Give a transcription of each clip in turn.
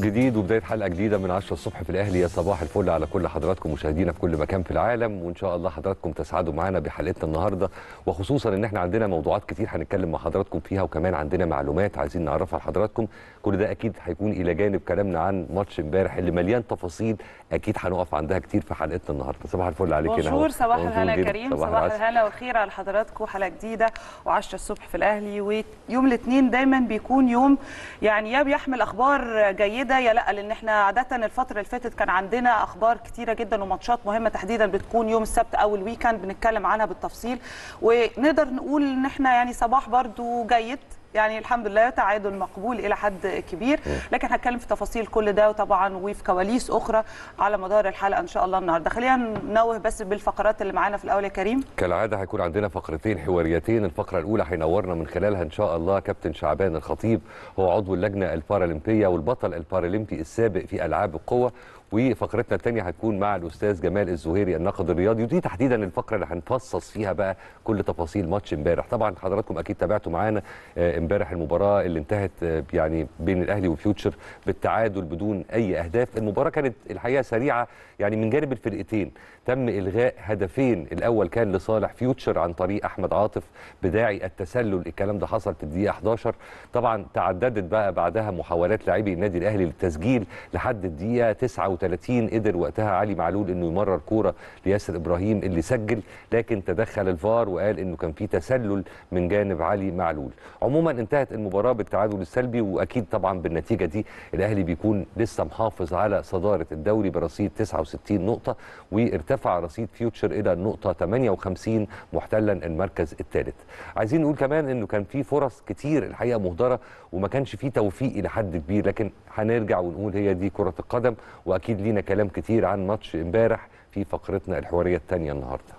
جديد وبدايه حلقه جديده من 10 الصبح في الاهلي يا صباح الفل على كل حضراتكم مشاهدينا في كل مكان في العالم وان شاء الله حضراتكم تسعدوا معانا بحلقتنا النهارده وخصوصا ان احنا عندنا موضوعات كتير هنتكلم مع حضراتكم فيها وكمان عندنا معلومات عايزين نعرفها لحضراتكم كل ده اكيد هيكون الى جانب كلامنا عن ماتش امبارح اللي مليان تفاصيل اكيد هنقف عندها كتير في حلقتنا النهارده صباح الفل عليك يا بونجور صباح بونجور الهلا يا جدا. كريم صباح العسل. الهلا والخير على حضراتكم حلقه جديده و10 الصبح في الاهلي ويوم الاثنين دايما بيكون يوم يعني يا بيحمل اخبار جيده يا لا لان احنا عاده الفتره اللي فاتت كان عندنا اخبار كتيره جدا وماتشات مهمه تحديدا بتكون يوم السبت او الويكند بنتكلم عنها بالتفصيل ونقدر نقول ان احنا يعني صباح برضو جيد يعني الحمد لله تعادل مقبول الى حد كبير لكن هنتكلم في تفاصيل كل ده وطبعا وفي كواليس اخرى على مدار الحلقه ان شاء الله النهارده خلينا ننوه بس بالفقرات اللي معانا في الاول يا كريم كالعاده هيكون عندنا فقرتين حواريتين الفقره الاولى هينورنا من خلالها ان شاء الله كابتن شعبان الخطيب هو عضو اللجنه البارالمبيه والبطل البارالمبي السابق في العاب القوه وفقرتنا الثانيه هتكون مع الاستاذ جمال الزهيري الناقد الرياضي ودي تحديدا الفقره اللي هنفصص فيها بقى كل تفاصيل ماتش امبارح طبعا حضراتكم اكيد تابعتوا معانا آه، امبارح المباراه اللي انتهت آه، يعني بين الاهلي وفيوتشر بالتعادل بدون اي اهداف المباراه كانت الحقيقه سريعه يعني من جانب الفرقتين تم الغاء هدفين الاول كان لصالح فيوتشر عن طريق احمد عاطف بداعي التسلل الكلام ده حصل في الدقيقه 11 طبعا تعددت بقى بعدها محاولات لاعبي النادي الاهلي للتسجيل لحد الدقيقه 39 قدر وقتها علي معلول انه يمرر كوره لياسر ابراهيم اللي سجل لكن تدخل الفار وقال انه كان في تسلل من جانب علي معلول عموما انتهت المباراه بالتعادل السلبي واكيد طبعا بالنتيجه دي الاهلي بيكون لسه محافظ على صداره الدوري برصيد 69 نقطه وارتفع رصيد فيوتشر الى النقطه 58 محتلا المركز الثالث عايزين نقول كمان انه كان في فرص كتير الحقيقه مهدره وما كانش في توفيق الى حد كبير لكن هنرجع ونقول هي دي كره القدم واكيد لينا كلام كتير عن ماتش امبارح في فقرتنا الحواريه الثانيه النهارده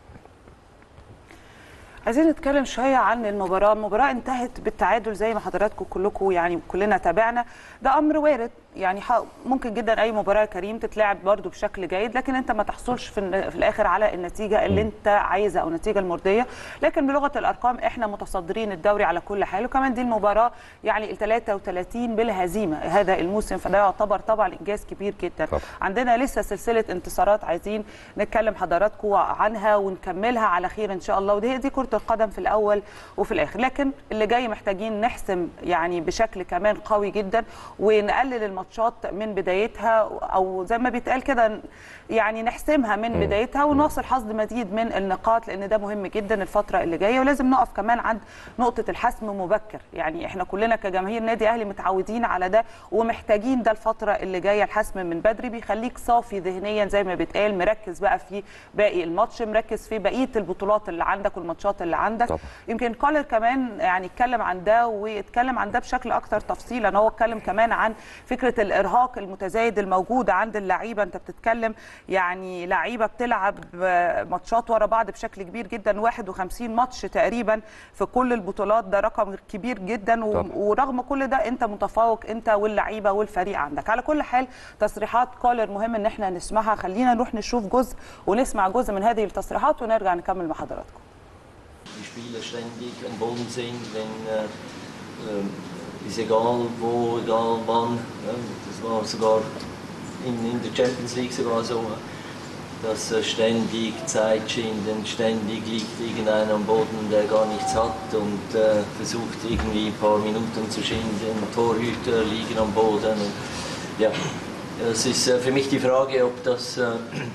عايزين نتكلم شويه عن المباراه المباراه انتهت بالتعادل زي ما حضراتكم كلكم يعني كلنا تابعنا ده امر وارد يعني ح- ممكن جدا اي مباراه يا كريم تتلعب برضو بشكل جيد لكن انت ما تحصلش في, الن- في الاخر على النتيجه اللي انت عايزها او النتيجه المرضيه لكن بلغه الارقام احنا متصدرين الدوري على كل حال وكمان دي المباراه يعني ال 33 بالهزيمه هذا الموسم فده يعتبر طبعا انجاز كبير جدا طبعا. عندنا لسه سلسله انتصارات عايزين نتكلم حضراتكم عنها ونكملها على خير ان شاء الله ودي هي دي كره القدم في الاول وفي الاخر لكن اللي جاي محتاجين نحسم يعني بشكل كمان قوي جدا ونقلل الماتشات من بدايتها او زي ما بيتقال كده يعني نحسمها من بدايتها ونواصل حصد مزيد من النقاط لان ده مهم جدا الفتره اللي جايه ولازم نقف كمان عند نقطه الحسم مبكر يعني احنا كلنا كجماهير نادي اهلي متعودين على ده ومحتاجين ده الفتره اللي جايه الحسم من بدري بيخليك صافي ذهنيا زي ما بيتقال مركز بقى في باقي الماتش مركز في بقيه البطولات اللي عندك والماتشات اللي عندك طبعا. يمكن كولر كمان يعني اتكلم عن ده واتكلم عن ده بشكل اكتر تفصيلا هو اتكلم كمان عن فكره الارهاق المتزايد الموجود عند اللعيبه انت بتتكلم يعني لعيبه بتلعب آه، ماتشات ورا بعض بشكل كبير جدا 51 ماتش تقريبا في كل البطولات ده رقم كبير جدا و- طبعا. ورغم كل ده انت متفوق انت واللعيبه والفريق عندك على كل حال تصريحات كولر مهم ان احنا نسمعها خلينا نروح نشوف جزء ونسمع جزء من هذه التصريحات ونرجع نكمل مع حضراتكم die Spieler ständig am Boden sind, wenn äh, ähm, ist egal wo, egal wann. Ja, das war sogar in, in der Champions League sogar so, dass äh, ständig Zeit schinden, ständig liegt irgendeiner am Boden, der gar nichts hat und äh, versucht irgendwie ein paar Minuten zu schinden. Torhüter liegen am Boden. Und, ja, es ist äh, für mich die Frage, ob das äh,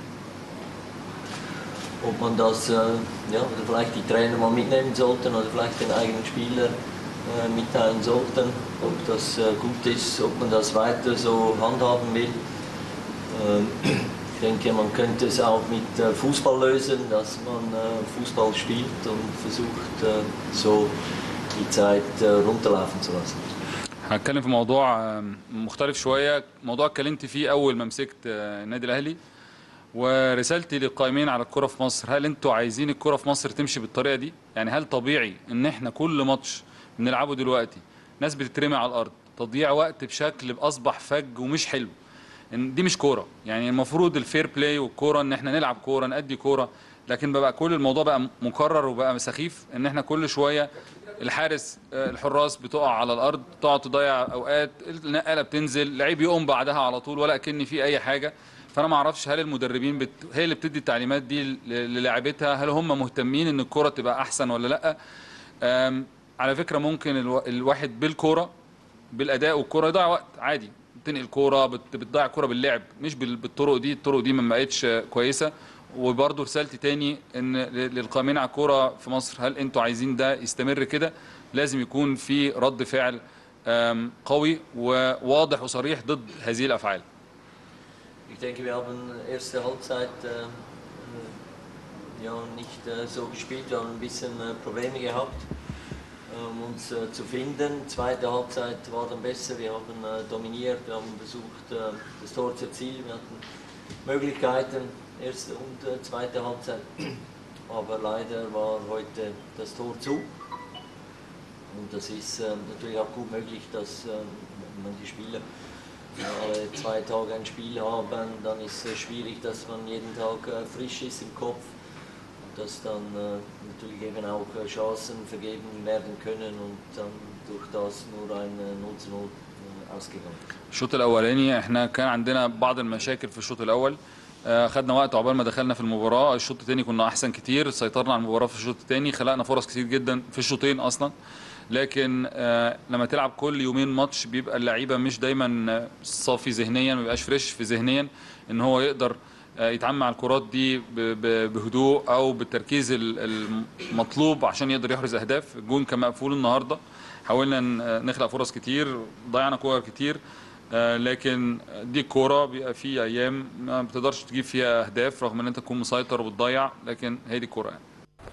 ob man das, äh, ja, oder vielleicht die Trainer mal mitnehmen sollten oder vielleicht den eigenen Spieler äh, mitteilen sollten, ob das äh, gut ist, ob man das weiter so handhaben will. Ähm, ich denke, man könnte es auch mit äh, Fußball lösen, dass man äh, Fußball spielt und versucht, äh, so die Zeit äh, runterlaufen zu lassen. هتكلم في موضوع آم، مختلف شويه موضوع اتكلمت فيه اول ما مسكت آه، النادي الاهلي ورسالتي للقائمين على الكره في مصر هل انتوا عايزين الكره في مصر تمشي بالطريقه دي يعني هل طبيعي ان احنا كل ماتش بنلعبه دلوقتي ناس بتترمي على الارض تضييع وقت بشكل اصبح فج ومش حلو إن دي مش كوره يعني المفروض الفير بلاي والكوره ان احنا نلعب كوره نأدي كوره لكن بقى كل الموضوع بقى مكرر وبقى سخيف ان احنا كل شويه الحارس آه، الحراس بتقع على الارض تقعد تضيع اوقات النقاله بتنزل لعيب يقوم بعدها على طول ولا كأن في اي حاجه فانا ما اعرفش هل المدربين بت... هي اللي بتدي التعليمات دي ل- للاعيبتها هل هم مهتمين ان الكره تبقى احسن ولا لا آم، على فكره ممكن الو... الواحد بالكوره بالاداء والكوره يضيع وقت عادي تنقل كوره بت... بتضيع كوره باللعب مش بال... بالطرق دي الطرق دي ما بقتش كويسه وبرضه رسالتي تاني ان ل- للقائمين على الكوره في مصر هل انتوا عايزين ده يستمر كده لازم يكون في رد فعل آم، قوي وواضح وصريح ضد هذه الافعال Ich denke, wir haben erste Halbzeit äh, äh, ja, nicht äh, so gespielt, wir haben ein bisschen äh, Probleme gehabt, ähm, uns äh, zu finden. Zweite Halbzeit war dann besser, wir haben äh, dominiert, wir haben versucht, äh, das Tor zu erzielen, wir hatten Möglichkeiten, erste und äh, zweite Halbzeit, aber leider war heute das Tor zu. Und das ist äh, natürlich auch gut möglich, dass äh, wenn man die Spieler ja, alle zwei Tage ein Spiel haben, dann ist es schwierig, dass man jeden Tag äh, frisch ist im Kopf und dass dann äh, natürlich eben auch äh, Chancen vergeben werden können und dann durch das nur ein äh, 0 zu 0 äh, ausgegangen ist. الشوط الاولاني احنا كان عندنا بعض المشاكل في الشوط الاول آه، خدنا وقت عقبال ما دخلنا في المباراه الشوط الثاني كنا احسن كتير سيطرنا على المباراه في الشوط الثاني خلقنا فرص كتير جدا في الشوطين اصلا لكن آه، لما تلعب كل يومين ماتش بيبقى اللعيبه مش دايما آه، صافي ذهنيا ما بيبقاش فريش في ذهنيا ان هو يقدر آه، يتعامل مع الكرات دي ب- ب- بهدوء او بالتركيز ال- المطلوب عشان يقدر يحرز اهداف الجون كان مقفول النهارده حاولنا ن- نخلق فرص كتير ضيعنا كور كتير آه، لكن دي الكوره بيبقى في ايام ما بتقدرش تجيب فيها اهداف رغم ان انت تكون مسيطر وبتضيع لكن هي دي الكوره يعني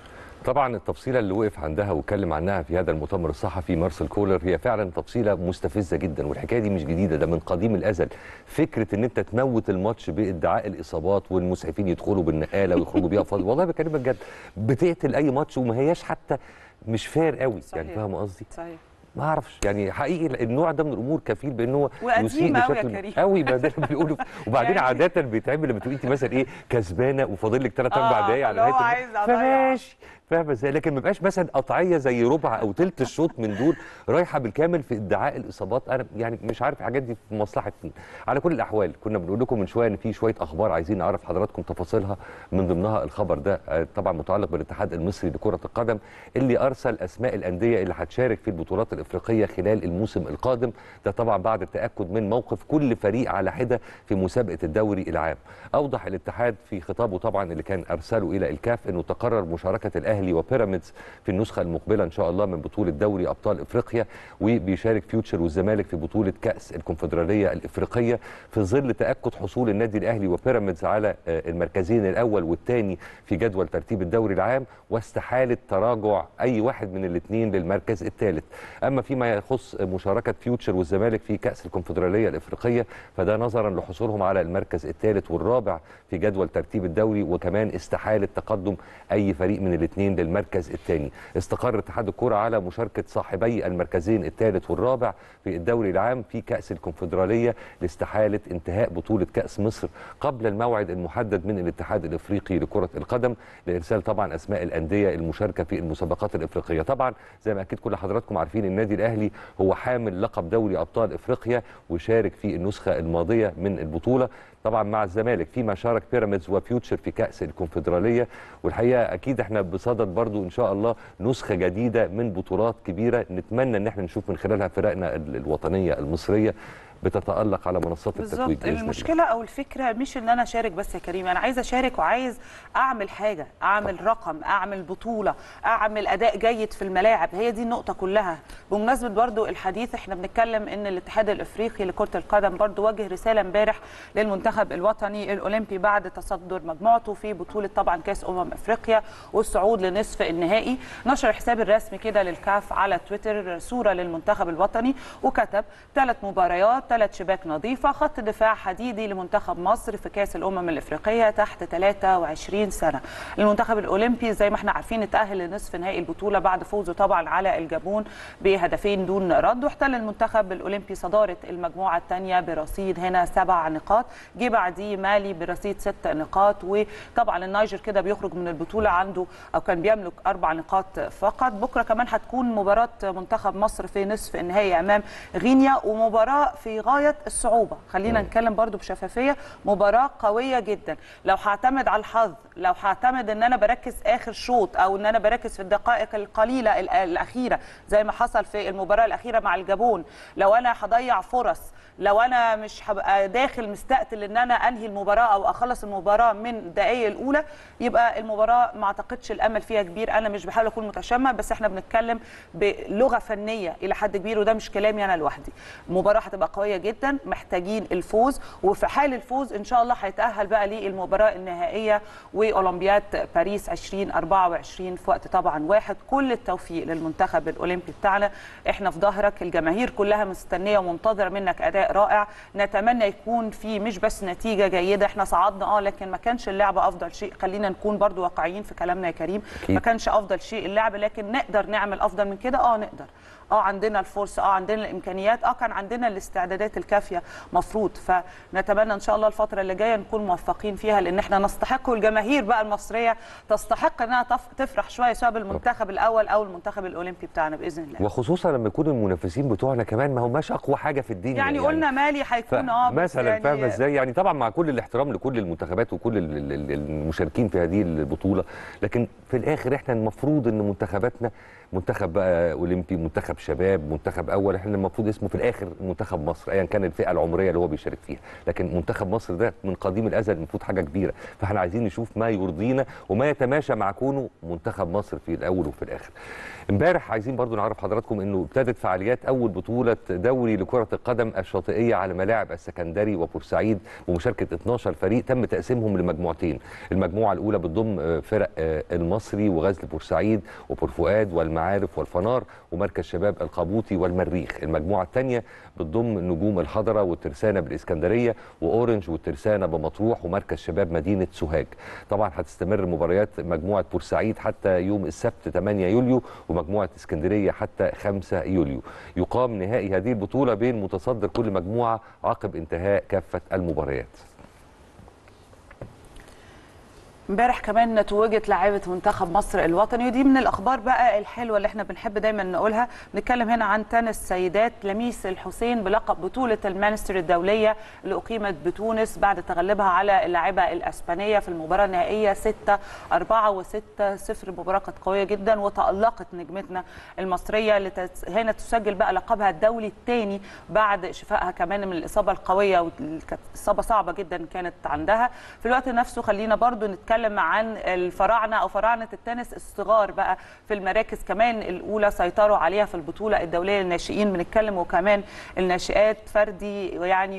طبعا التفصيله اللي وقف عندها واتكلم عنها في هذا المؤتمر الصحفي مارسيل كولر هي فعلا تفصيله مستفزه جدا والحكايه دي مش جديده ده من قديم الازل فكره ان انت تموت الماتش بادعاء الاصابات والمسعفين يدخلوا بالنقاله ويخرجوا بيها فاضي والله بكلمك جد بتقتل اي ماتش وما هياش حتى مش فير قوي يعني صحيح. فاهم قصدي صحيح ما اعرفش يعني حقيقي النوع ده من الامور كفيل بان هو وقديم يسيء أوي يا بشكل كريم. قوي ما ده اللي بيقولوا وبعدين يعني- عاده بيتعمل لما تبقي انت مثلا ايه كسبانه وفاضل لك ثلاث اربع آه، دقايق على اللي هو نهايه عايز الماتش. أضيع. فماشي فاهمه ازاي لكن ما يبقاش مثلا قطعيه زي ربع او ثلث الشوط من دول رايحه بالكامل في ادعاء الاصابات انا يعني مش عارف الحاجات دي في مصلحه مين على كل الاحوال كنا بنقول لكم من شويه ان في شويه اخبار عايزين نعرف حضراتكم تفاصيلها من ضمنها الخبر ده آه، طبعا متعلق بالاتحاد المصري لكره القدم اللي ارسل اسماء الانديه اللي هتشارك في البطولات الافريقيه خلال الموسم القادم ده طبعا بعد التاكد من موقف كل فريق على حده في مسابقه الدوري العام اوضح الاتحاد في خطابه طبعا اللي كان ارسله الى الكاف انه تقرر مشاركه الاهلي وبيراميدز في النسخه المقبله ان شاء الله من بطوله دوري ابطال افريقيا وبيشارك فيوتشر والزمالك في بطوله كاس الكونفدراليه الافريقيه في ظل تاكد حصول النادي الاهلي وبيراميدز على آه، المركزين الاول والثاني في جدول ترتيب الدوري العام واستحاله تراجع اي واحد من الاثنين للمركز الثالث اما فيما يخص مشاركه فيوتشر والزمالك في كاس الكونفدراليه الافريقيه فده نظرا لحصولهم على المركز الثالث والرابع في جدول ترتيب الدوري وكمان استحاله تقدم اي فريق من الاثنين للمركز الثاني استقر اتحاد الكره على مشاركه صاحبي المركزين الثالث والرابع في الدوري العام في كاس الكونفدراليه لاستحاله انتهاء بطوله كاس مصر قبل الموعد المحدد من الاتحاد الافريقي لكره القدم لارسال طبعا اسماء الانديه المشاركه في المسابقات الافريقيه طبعا زي ما اكيد كل حضراتكم عارفين النادي الاهلي هو حامل لقب دوري ابطال افريقيا وشارك في النسخه الماضيه من البطوله طبعا مع الزمالك فيما شارك بيراميدز وفيوتشر في كاس الكونفدراليه والحقيقه اكيد احنا بصدد برضو ان شاء الله نسخه جديده من بطولات كبيره نتمنى ان احنا نشوف من خلالها فرقنا ال- الوطنيه المصريه بتتالق على منصات التتويج بالظبط بإذن الله. المشكله او الفكره مش ان انا اشارك بس يا كريم انا عايزه اشارك وعايز اعمل حاجه اعمل رقم اعمل بطوله اعمل اداء جيد في الملاعب هي دي النقطه كلها بمناسبه برضو الحديث احنا بنتكلم ان الاتحاد الافريقي لكره القدم برضو وجه رساله امبارح للمنتخب الوطني الاولمبي بعد تصدر مجموعته في بطوله طبعا كاس امم افريقيا والصعود لنصف النهائي نشر حساب الرسمي كده للكاف على تويتر صوره للمنتخب الوطني وكتب ثلاث مباريات ثلاث شباك نظيفه خط دفاع حديدي لمنتخب مصر في كاس الامم الافريقيه تحت 23 سنه المنتخب الاولمبي زي ما احنا عارفين اتاهل لنصف نهائي البطوله بعد فوزه طبعا على الجابون بهدفين دون رد واحتل المنتخب الاولمبي صداره المجموعه الثانيه برصيد هنا سبع نقاط جه بعديه مالي برصيد ست نقاط وطبعا النيجر كده بيخرج من البطوله عنده او كان بيملك اربع نقاط فقط بكره كمان هتكون مباراه منتخب مصر في نصف النهائي امام غينيا ومباراه في غايه الصعوبه خلينا نتكلم برضو بشفافيه مباراه قويه جدا لو هعتمد على الحظ لو هعتمد ان انا بركز اخر شوط او ان انا بركز في الدقائق القليله ال- الاخيره زي ما حصل في المباراه الاخيره مع الجابون لو انا هضيع فرص لو انا مش هبقى داخل مستقتل ان انا انهي المباراه او اخلص المباراه من الدقائق الاولى يبقى المباراه ما اعتقدش الامل فيها كبير انا مش بحاول اكون متشمع بس احنا بنتكلم بلغه فنيه الى حد كبير وده مش كلامي انا لوحدي المباراه هتبقى قويه جدا محتاجين الفوز وفي حال الفوز ان شاء الله هيتاهل بقى للمباراه النهائيه واولمبياد باريس 2024 في وقت طبعا واحد كل التوفيق للمنتخب الاولمبي بتاعنا احنا في ظهرك الجماهير كلها مستنيه ومنتظره منك اداء رائع نتمنى يكون في مش بس نتيجه جيده احنا صعدنا اه لكن ما كانش اللعب افضل شيء خلينا نكون برضو واقعيين في كلامنا يا كريم أكيد. ما كانش افضل شيء اللعب لكن نقدر نعمل افضل من كده اه نقدر اه عندنا الفرصه اه عندنا الامكانيات اه كان عندنا الاستعدادات الكافيه مفروض فنتمنى ان شاء الله الفتره اللي جايه نكون موفقين فيها لان احنا نستحق والجماهير بقى المصريه تستحق انها تف- تفرح شويه سواء بالمنتخب الاول او المنتخب الاولمبي بتاعنا باذن الله وخصوصا لما يكون المنافسين بتوعنا كمان ما هماش اقوى حاجه في الدنيا يعني قلنا مالي هيكون اه بس مثلا يعني فاهمه ازاي يعني طبعا مع كل الاحترام لكل المنتخبات وكل ال- ال- ال- المشاركين في هذه البطوله لكن في الاخر احنا المفروض ان منتخباتنا منتخب بقى اولمبي منتخب شباب منتخب اول احنا المفروض اسمه في الاخر منتخب مصر ايا كان الفئه العمريه اللي هو بيشارك فيها لكن منتخب مصر ده من قديم الازل المفروض حاجه كبيره فاحنا عايزين نشوف ما يرضينا وما يتماشى مع كونه منتخب مصر في الاول وفي الاخر امبارح عايزين برضو نعرف حضراتكم انه ابتدت فعاليات اول بطوله دوري لكره القدم الشاطئيه على ملاعب السكندري وبورسعيد بمشاركه 12 فريق تم تقسيمهم لمجموعتين المجموعه الاولى بتضم آه، فرق آه، المصري وغزل بورسعيد وبور فؤاد والمعارف والفنار ومركز شباب القابوطي والمريخ المجموعه الثانيه بتضم نجوم الحضره والترسانه بالاسكندريه واورنج والترسانه بمطروح ومركز شباب مدينه سوهاج طبعا هتستمر مباريات مجموعه بورسعيد حتى يوم السبت 8 يوليو ومجموعه اسكندريه حتى 5 يوليو يقام نهائي هذه البطوله بين متصدر كل مجموعه عقب انتهاء كافه المباريات امبارح كمان توجت لاعيبه منتخب مصر الوطني ودي من الاخبار بقى الحلوه اللي احنا بنحب دايما نقولها بنتكلم هنا عن تنس سيدات لميس الحسين بلقب بطوله المانستر الدوليه اللي اقيمت بتونس بعد تغلبها على اللاعبه الاسبانيه في المباراه النهائيه 6 4 و6 0 مباراه كانت قويه جدا وتالقت نجمتنا المصريه اللي تس- هنا تسجل بقى لقبها الدولي الثاني بعد شفائها كمان من الاصابه القويه واللي كانت اصابه صعبه جدا كانت عندها في الوقت نفسه خلينا برضو نتكلم عن الفراعنه او فراعنه التنس الصغار بقى في المراكز كمان الاولى سيطروا عليها في البطوله الدوليه للناشئين بنتكلم وكمان الناشئات فردي يعني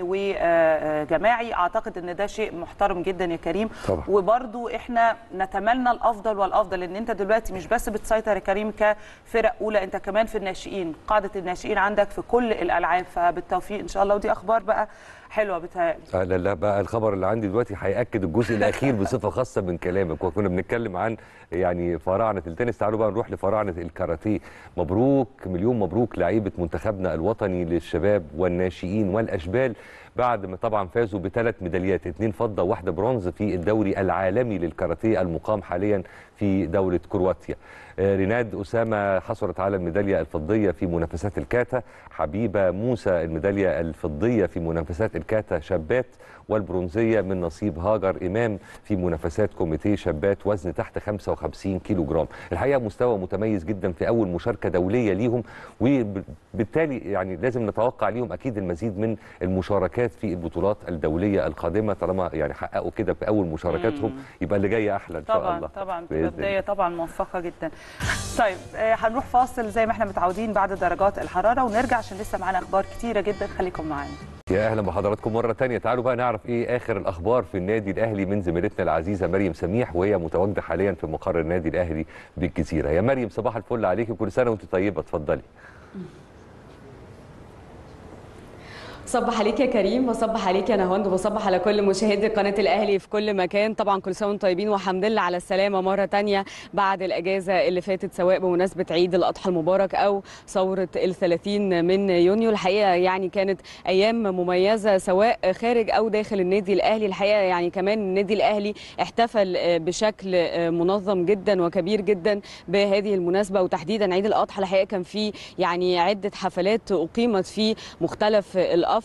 وجماعي اعتقد ان ده شيء محترم جدا يا كريم طبعا. وبرضو احنا نتمنى الافضل والافضل ان انت دلوقتي مش بس بتسيطر يا كريم كفرق اولى انت كمان في الناشئين قاعده الناشئين عندك في كل الالعاب فبالتوفيق ان شاء الله ودي اخبار بقى حلوه بتهيألي آه لا لا بقى الخبر اللي عندي دلوقتي هياكد الجزء الاخير بصفه خاصه من كلامك وكنا بنتكلم عن يعني فراعنه التنس تعالوا بقى نروح لفراعنه الكاراتيه مبروك مليون مبروك لعيبه منتخبنا الوطني للشباب والناشئين والاشبال بعد ما طبعا فازوا بثلاث ميداليات اثنين فضه وواحده برونز في الدوري العالمي للكاراتيه المقام حاليا في دوله كرواتيا آه، ريناد أسامة حصلت على الميدالية الفضية في منافسات الكاتا حبيبة موسى الميدالية الفضية في منافسات الكاتا شابات والبرونزية من نصيب هاجر إمام في منافسات كوميتيه شابات وزن تحت 55 كيلو جرام الحقيقة مستوى متميز جدا في أول مشاركة دولية ليهم وبالتالي يعني لازم نتوقع ليهم أكيد المزيد من المشاركات في البطولات الدولية القادمة طالما يعني حققوا كده في أول مشاركاتهم يبقى اللي جاي أحلى إن شاء طبعا الله طبعا بإذن تبقى الله. بدايه طبعا موفقه جدا طيب آه، هنروح فاصل زي ما احنا متعودين بعد درجات الحراره ونرجع عشان لسه معانا اخبار كتيره جدا خليكم معانا يا اهلا بحضراتكم مره تانية تعالوا بقى نعرف ايه اخر الاخبار في النادي الاهلي من زميلتنا العزيزه مريم سميح وهي متواجده حاليا في مقر النادي الاهلي بالجزيره يا مريم صباح الفل عليكي وكل سنه وانت طيبه اتفضلي صبح عليك يا كريم وصبح عليك يا نهاوند وصبح على كل مشاهدي قناة الأهلي في كل مكان طبعا كل سنة وانتم طيبين وحمد لله على السلامة مرة تانية بعد الأجازة اللي فاتت سواء بمناسبة عيد الأضحى المبارك أو ثورة الثلاثين من يونيو الحقيقة يعني كانت أيام مميزة سواء خارج أو داخل النادي الأهلي الحقيقة يعني كمان النادي الأهلي احتفل بشكل منظم جدا وكبير جدا بهذه المناسبة وتحديدا عيد الأضحى الحقيقة كان في يعني عدة حفلات أقيمت في مختلف الأفرع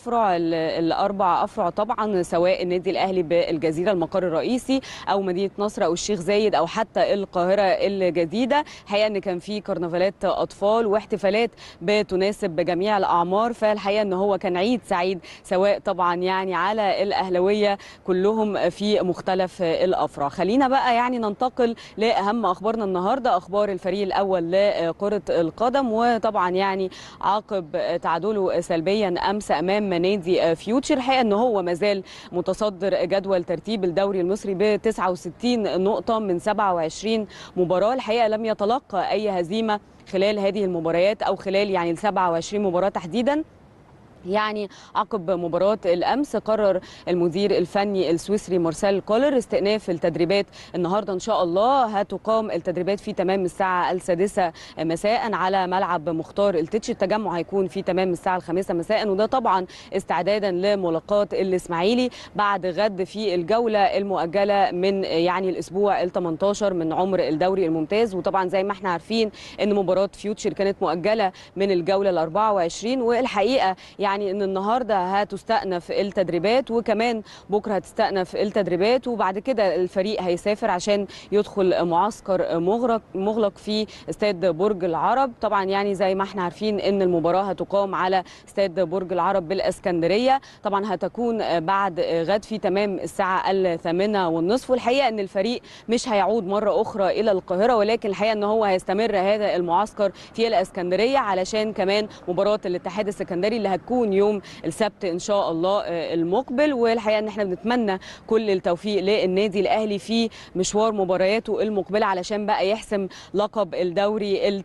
الاربع افرع طبعا سواء النادي الاهلي بالجزيره المقر الرئيسي او مدينه نصر او الشيخ زايد او حتى القاهره الجديده الحقيقه ان كان في كرنفالات اطفال واحتفالات بتناسب جميع الاعمار فالحقيقه ان هو كان عيد سعيد سواء طبعا يعني على الاهلاويه كلهم في مختلف الافرع خلينا بقى يعني ننتقل لاهم اخبارنا النهارده اخبار الفريق الاول لكره القدم وطبعا يعني عقب تعادله سلبيا امس امام نادي فيوتشر الحقيقه ان هو مازال متصدر جدول ترتيب الدوري المصري ب 69 نقطه من 27 مباراه الحقيقه لم يتلقى اي هزيمه خلال هذه المباريات او خلال يعني ال 27 مباراه تحديدا يعني عقب مباراة الأمس قرر المدير الفني السويسري مارسيل كولر استئناف التدريبات النهاردة إن شاء الله هتقام التدريبات في تمام الساعة السادسة مساء على ملعب مختار التتش التجمع هيكون في تمام الساعة الخامسة مساء وده طبعا استعدادا لملاقاة الإسماعيلي بعد غد في الجولة المؤجلة من يعني الأسبوع ال 18 من عمر الدوري الممتاز وطبعا زي ما احنا عارفين ان مباراة فيوتشر كانت مؤجلة من الجولة ال 24 والحقيقة يعني يعني ان النهارده هتستأنف التدريبات وكمان بكره هتستأنف التدريبات وبعد كده الفريق هيسافر عشان يدخل معسكر مغلق مغلق في استاد برج العرب طبعا يعني زي ما احنا عارفين ان المباراه هتقام على استاد برج العرب بالاسكندريه طبعا هتكون بعد غد في تمام الساعه الثامنه والنصف والحقيقه ان الفريق مش هيعود مره اخرى الى القاهره ولكن الحقيقه ان هو هيستمر هذا المعسكر في الاسكندريه علشان كمان مباراه الاتحاد السكندري اللي هتكون يوم السبت ان شاء الله المقبل والحقيقه ان احنا بنتمنى كل التوفيق للنادي الاهلي في مشوار مبارياته المقبله علشان بقى يحسم لقب الدوري ال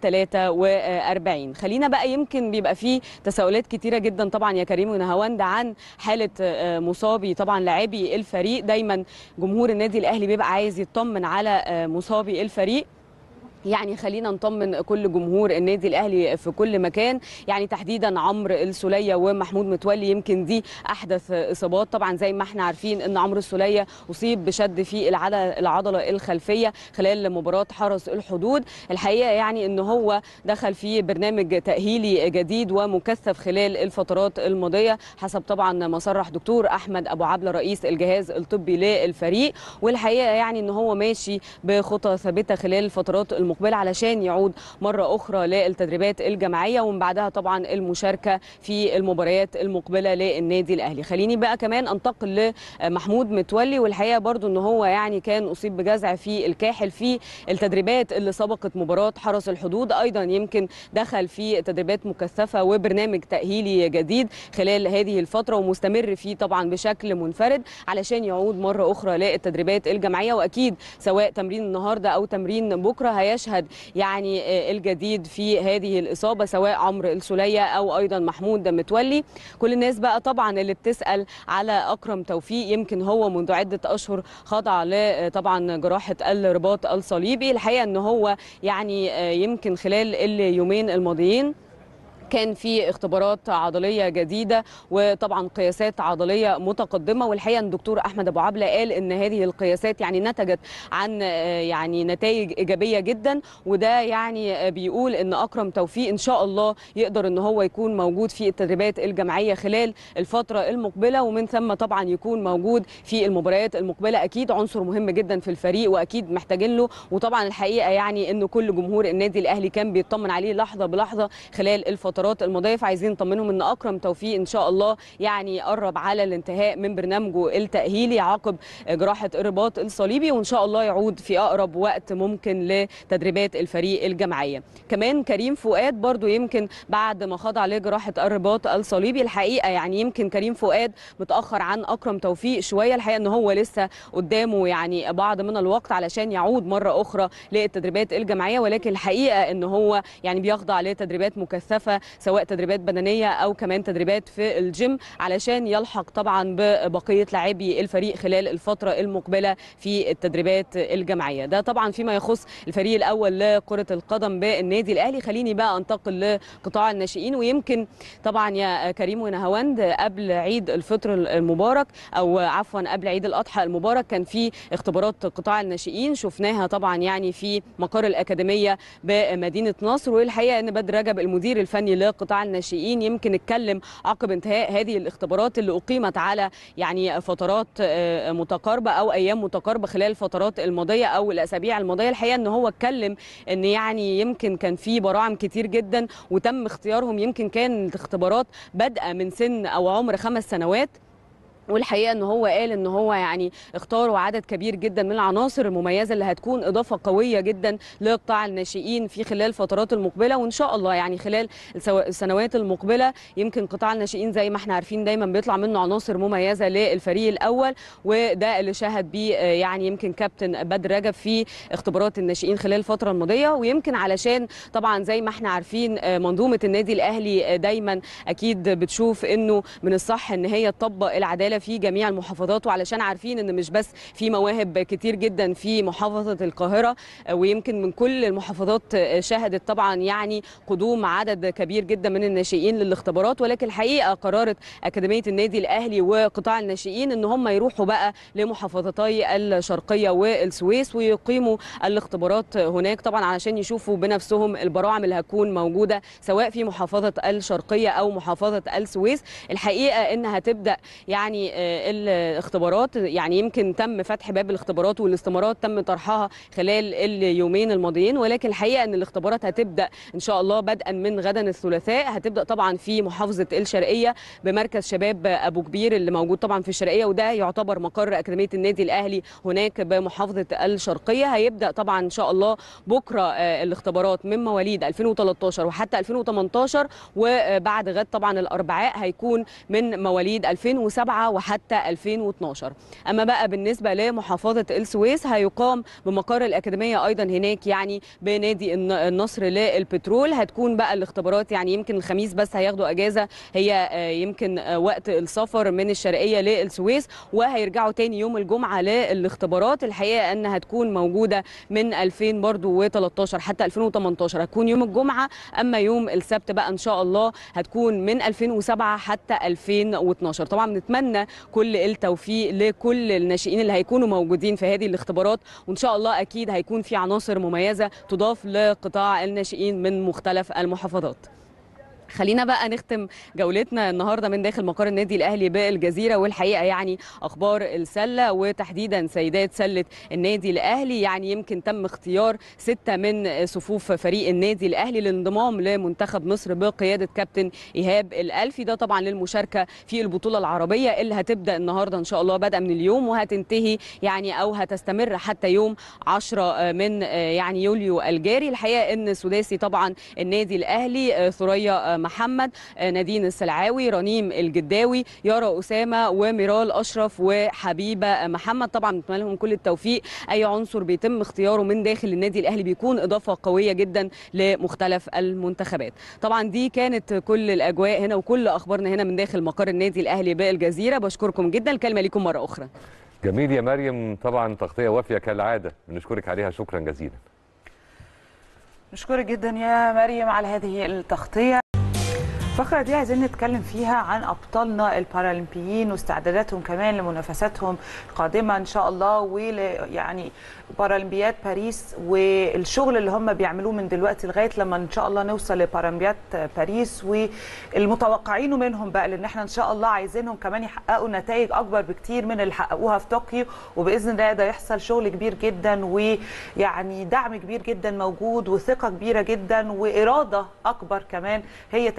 43 خلينا بقى يمكن بيبقى فيه تساؤلات كتيره جدا طبعا يا كريم ونهاوند عن حاله مصابي طبعا لاعبي الفريق دايما جمهور النادي الاهلي بيبقى عايز يطمن على مصابي الفريق يعني خلينا نطمن كل جمهور النادي الاهلي في كل مكان يعني تحديدا عمرو السوليه ومحمود متولي يمكن دي احدث اصابات طبعا زي ما احنا عارفين ان عمرو السوليه اصيب بشد في العضله الخلفيه خلال مباراه حرس الحدود الحقيقه يعني ان هو دخل في برنامج تاهيلي جديد ومكثف خلال الفترات الماضيه حسب طبعا ما صرح دكتور احمد ابو عبله رئيس الجهاز الطبي للفريق والحقيقه يعني ان هو ماشي بخطى ثابته خلال الفترات المقبله علشان يعود مره اخرى للتدريبات الجماعيه ومن بعدها طبعا المشاركه في المباريات المقبله للنادي الاهلي خليني بقى كمان انتقل لمحمود متولي والحقيقه برضو ان هو يعني كان اصيب بجزع في الكاحل في التدريبات اللي سبقت مباراه حرس الحدود ايضا يمكن دخل في تدريبات مكثفه وبرنامج تاهيلي جديد خلال هذه الفتره ومستمر فيه طبعا بشكل منفرد علشان يعود مره اخرى للتدريبات الجماعيه واكيد سواء تمرين النهارده او تمرين بكره هيشهد يعني الجديد في هذه الاصابه سواء عمرو السوليه او ايضا محمود متولي كل الناس بقى طبعا اللي بتسال على اكرم توفيق يمكن هو منذ عده اشهر خضع طبعا جراحه الرباط الصليبي الحقيقه ان هو يعني يمكن خلال اليومين الماضيين كان في اختبارات عضليه جديده وطبعا قياسات عضليه متقدمه والحقيقه ان الدكتور احمد ابو عبله قال ان هذه القياسات يعني نتجت عن يعني نتائج ايجابيه جدا وده يعني بيقول ان اكرم توفيق ان شاء الله يقدر ان هو يكون موجود في التدريبات الجماعيه خلال الفتره المقبله ومن ثم طبعا يكون موجود في المباريات المقبله اكيد عنصر مهم جدا في الفريق واكيد محتاجين له وطبعا الحقيقه يعني ان كل جمهور النادي الاهلي كان بيطمن عليه لحظه بلحظه خلال الفتره الفترات الماضيه فعايزين نطمنهم ان اكرم توفيق ان شاء الله يعني قرب على الانتهاء من برنامجه التاهيلي عقب جراحه الرباط الصليبي وان شاء الله يعود في اقرب وقت ممكن لتدريبات الفريق الجماعيه كمان كريم فؤاد برضو يمكن بعد ما خضع لجراحه الرباط الصليبي الحقيقه يعني يمكن كريم فؤاد متاخر عن اكرم توفيق شويه الحقيقه ان هو لسه قدامه يعني بعض من الوقت علشان يعود مره اخرى للتدريبات الجماعيه ولكن الحقيقه ان هو يعني بيخضع لتدريبات مكثفه سواء تدريبات بدنيه او كمان تدريبات في الجيم علشان يلحق طبعا ببقيه لاعبي الفريق خلال الفتره المقبله في التدريبات الجماعيه ده طبعا فيما يخص الفريق الاول لكره القدم بالنادي الاهلي خليني بقى انتقل لقطاع الناشئين ويمكن طبعا يا كريم ونهاوند قبل عيد الفطر المبارك او عفوا قبل عيد الاضحى المبارك كان في اختبارات قطاع الناشئين شفناها طبعا يعني في مقر الاكاديميه بمدينه نصر والحقيقه ان بدر رجب المدير الفني لقطاع الناشئين يمكن اتكلم عقب انتهاء هذه الاختبارات اللي اقيمت على يعني فترات آه، متقاربه او ايام متقاربه خلال الفترات الماضيه او الاسابيع الماضيه الحقيقه ان هو اتكلم ان يعني يمكن كان في براعم كتير جدا وتم اختيارهم يمكن كان الاختبارات بادئه من سن او عمر خمس سنوات والحقيقه ان هو قال ان هو يعني اختاروا عدد كبير جدا من العناصر المميزه اللي هتكون اضافه قويه جدا لقطاع الناشئين في خلال الفترات المقبله وان شاء الله يعني خلال السو- السنوات المقبله يمكن قطاع الناشئين زي ما احنا عارفين دايما بيطلع منه عناصر مميزه للفريق الاول وده اللي شهد بيه آه، يعني يمكن كابتن بدر رجب في اختبارات الناشئين خلال الفتره الماضيه ويمكن علشان طبعا زي ما احنا عارفين آه، منظومه النادي الاهلي آه، دايما اكيد بتشوف انه من الصح ان هي تطبق العداله في جميع المحافظات وعلشان عارفين ان مش بس في مواهب كتير جدا في محافظه القاهره آه، ويمكن من كل المحافظات آه، شهدت طبعا يعني قدوم عدد كبير جدا من الناشئين للاختبارات ولكن الحقيقه قررت اكاديميه النادي الاهلي وقطاع الناشئين ان هم يروحوا بقى لمحافظتي الشرقيه والسويس ويقيموا الاختبارات هناك طبعا علشان يشوفوا بنفسهم البراعم اللي هتكون موجوده سواء في محافظه الشرقيه او محافظه السويس الحقيقه ان هتبدا يعني آه، الاختبارات يعني يمكن تم فتح باب الاختبارات والاستمارات تم طرحها خلال اليومين الماضيين ولكن الحقيقه ان الاختبارات هتبدا ان شاء الله بدءا من غدا الثلاثاء هتبدا طبعا في محافظه الشرقيه بمركز شباب ابو كبير اللي موجود طبعا في الشرقيه وده يعتبر مقر اكاديميه النادي الاهلي هناك بمحافظه الشرقيه هيبدا طبعا ان شاء الله بكره آه، الاختبارات من مواليد 2013 وحتى 2018 وبعد غد طبعا الاربعاء هيكون من مواليد 2007 وحتى 2012 اما بقى بالنسبه لمحافظه السويس هيقام بمقر الاكاديميه ايضا هناك يعني بنادي الن- النصر للبترول هتكون بقى الاختبارات يعني يمكن الخميس بس هياخدوا اجازه هي آه، يمكن آه، وقت السفر من الشرقيه للسويس وهيرجعوا تاني يوم الجمعه للاختبارات الحقيقه ان هتكون موجوده من 2000 برضو و13 حتى 2018 هتكون يوم الجمعه اما يوم السبت بقى ان شاء الله هتكون من 2007 حتى 2012 طبعا بنتمنى كل التوفيق لكل الناشئين اللي هيكونوا موجودين في هذه الاختبارات وان شاء الله اكيد هيكون في عناصر مميزه تضاف لقطاع الناشئين من مختلف المحافظات خلينا بقى نختم جولتنا النهارده من داخل مقر النادي الاهلي بالجزيره والحقيقه يعني اخبار السله وتحديدا سيدات سله النادي الاهلي يعني يمكن تم اختيار سته من صفوف فريق النادي الاهلي للانضمام لمنتخب مصر بقياده كابتن ايهاب الالفي ده طبعا للمشاركه في البطوله العربيه اللي هتبدا النهارده ان شاء الله بدءا من اليوم وهتنتهي يعني او هتستمر حتى يوم 10 من يعني يوليو الجاري الحقيقه ان السداسي طبعا النادي الاهلي ثريا محمد نادين السلعاوي رنيم الجداوي يارا اسامه وميرال اشرف وحبيبه محمد طبعا بنتمنى لهم كل التوفيق اي عنصر بيتم اختياره من داخل النادي الاهلي بيكون اضافه قويه جدا لمختلف المنتخبات طبعا دي كانت كل الاجواء هنا وكل اخبارنا هنا من داخل مقر النادي الاهلي بالجزيره بشكركم جدا الكلمه ليكم مره اخرى جميل يا مريم طبعا تغطيه وافيه كالعاده بنشكرك عليها شكرا جزيلا نشكرك جدا يا مريم على هذه التغطيه الفقرة دي عايزين نتكلم فيها عن أبطالنا البارالمبيين واستعداداتهم كمان لمنافساتهم القادمة إن شاء الله ول يعني بارالمبياد باريس والشغل اللي هم بيعملوه من دلوقتي لغاية لما إن شاء الله نوصل لبارالمبياد باريس والمتوقعينه منهم بقى لأن احنا إن شاء الله عايزينهم كمان يحققوا نتائج أكبر بكتير من اللي حققوها في طوكيو وبإذن الله ده يحصل شغل كبير جدا ويعني دعم كبير جدا موجود وثقة كبيرة جدا وإرادة أكبر كمان هي تقريبا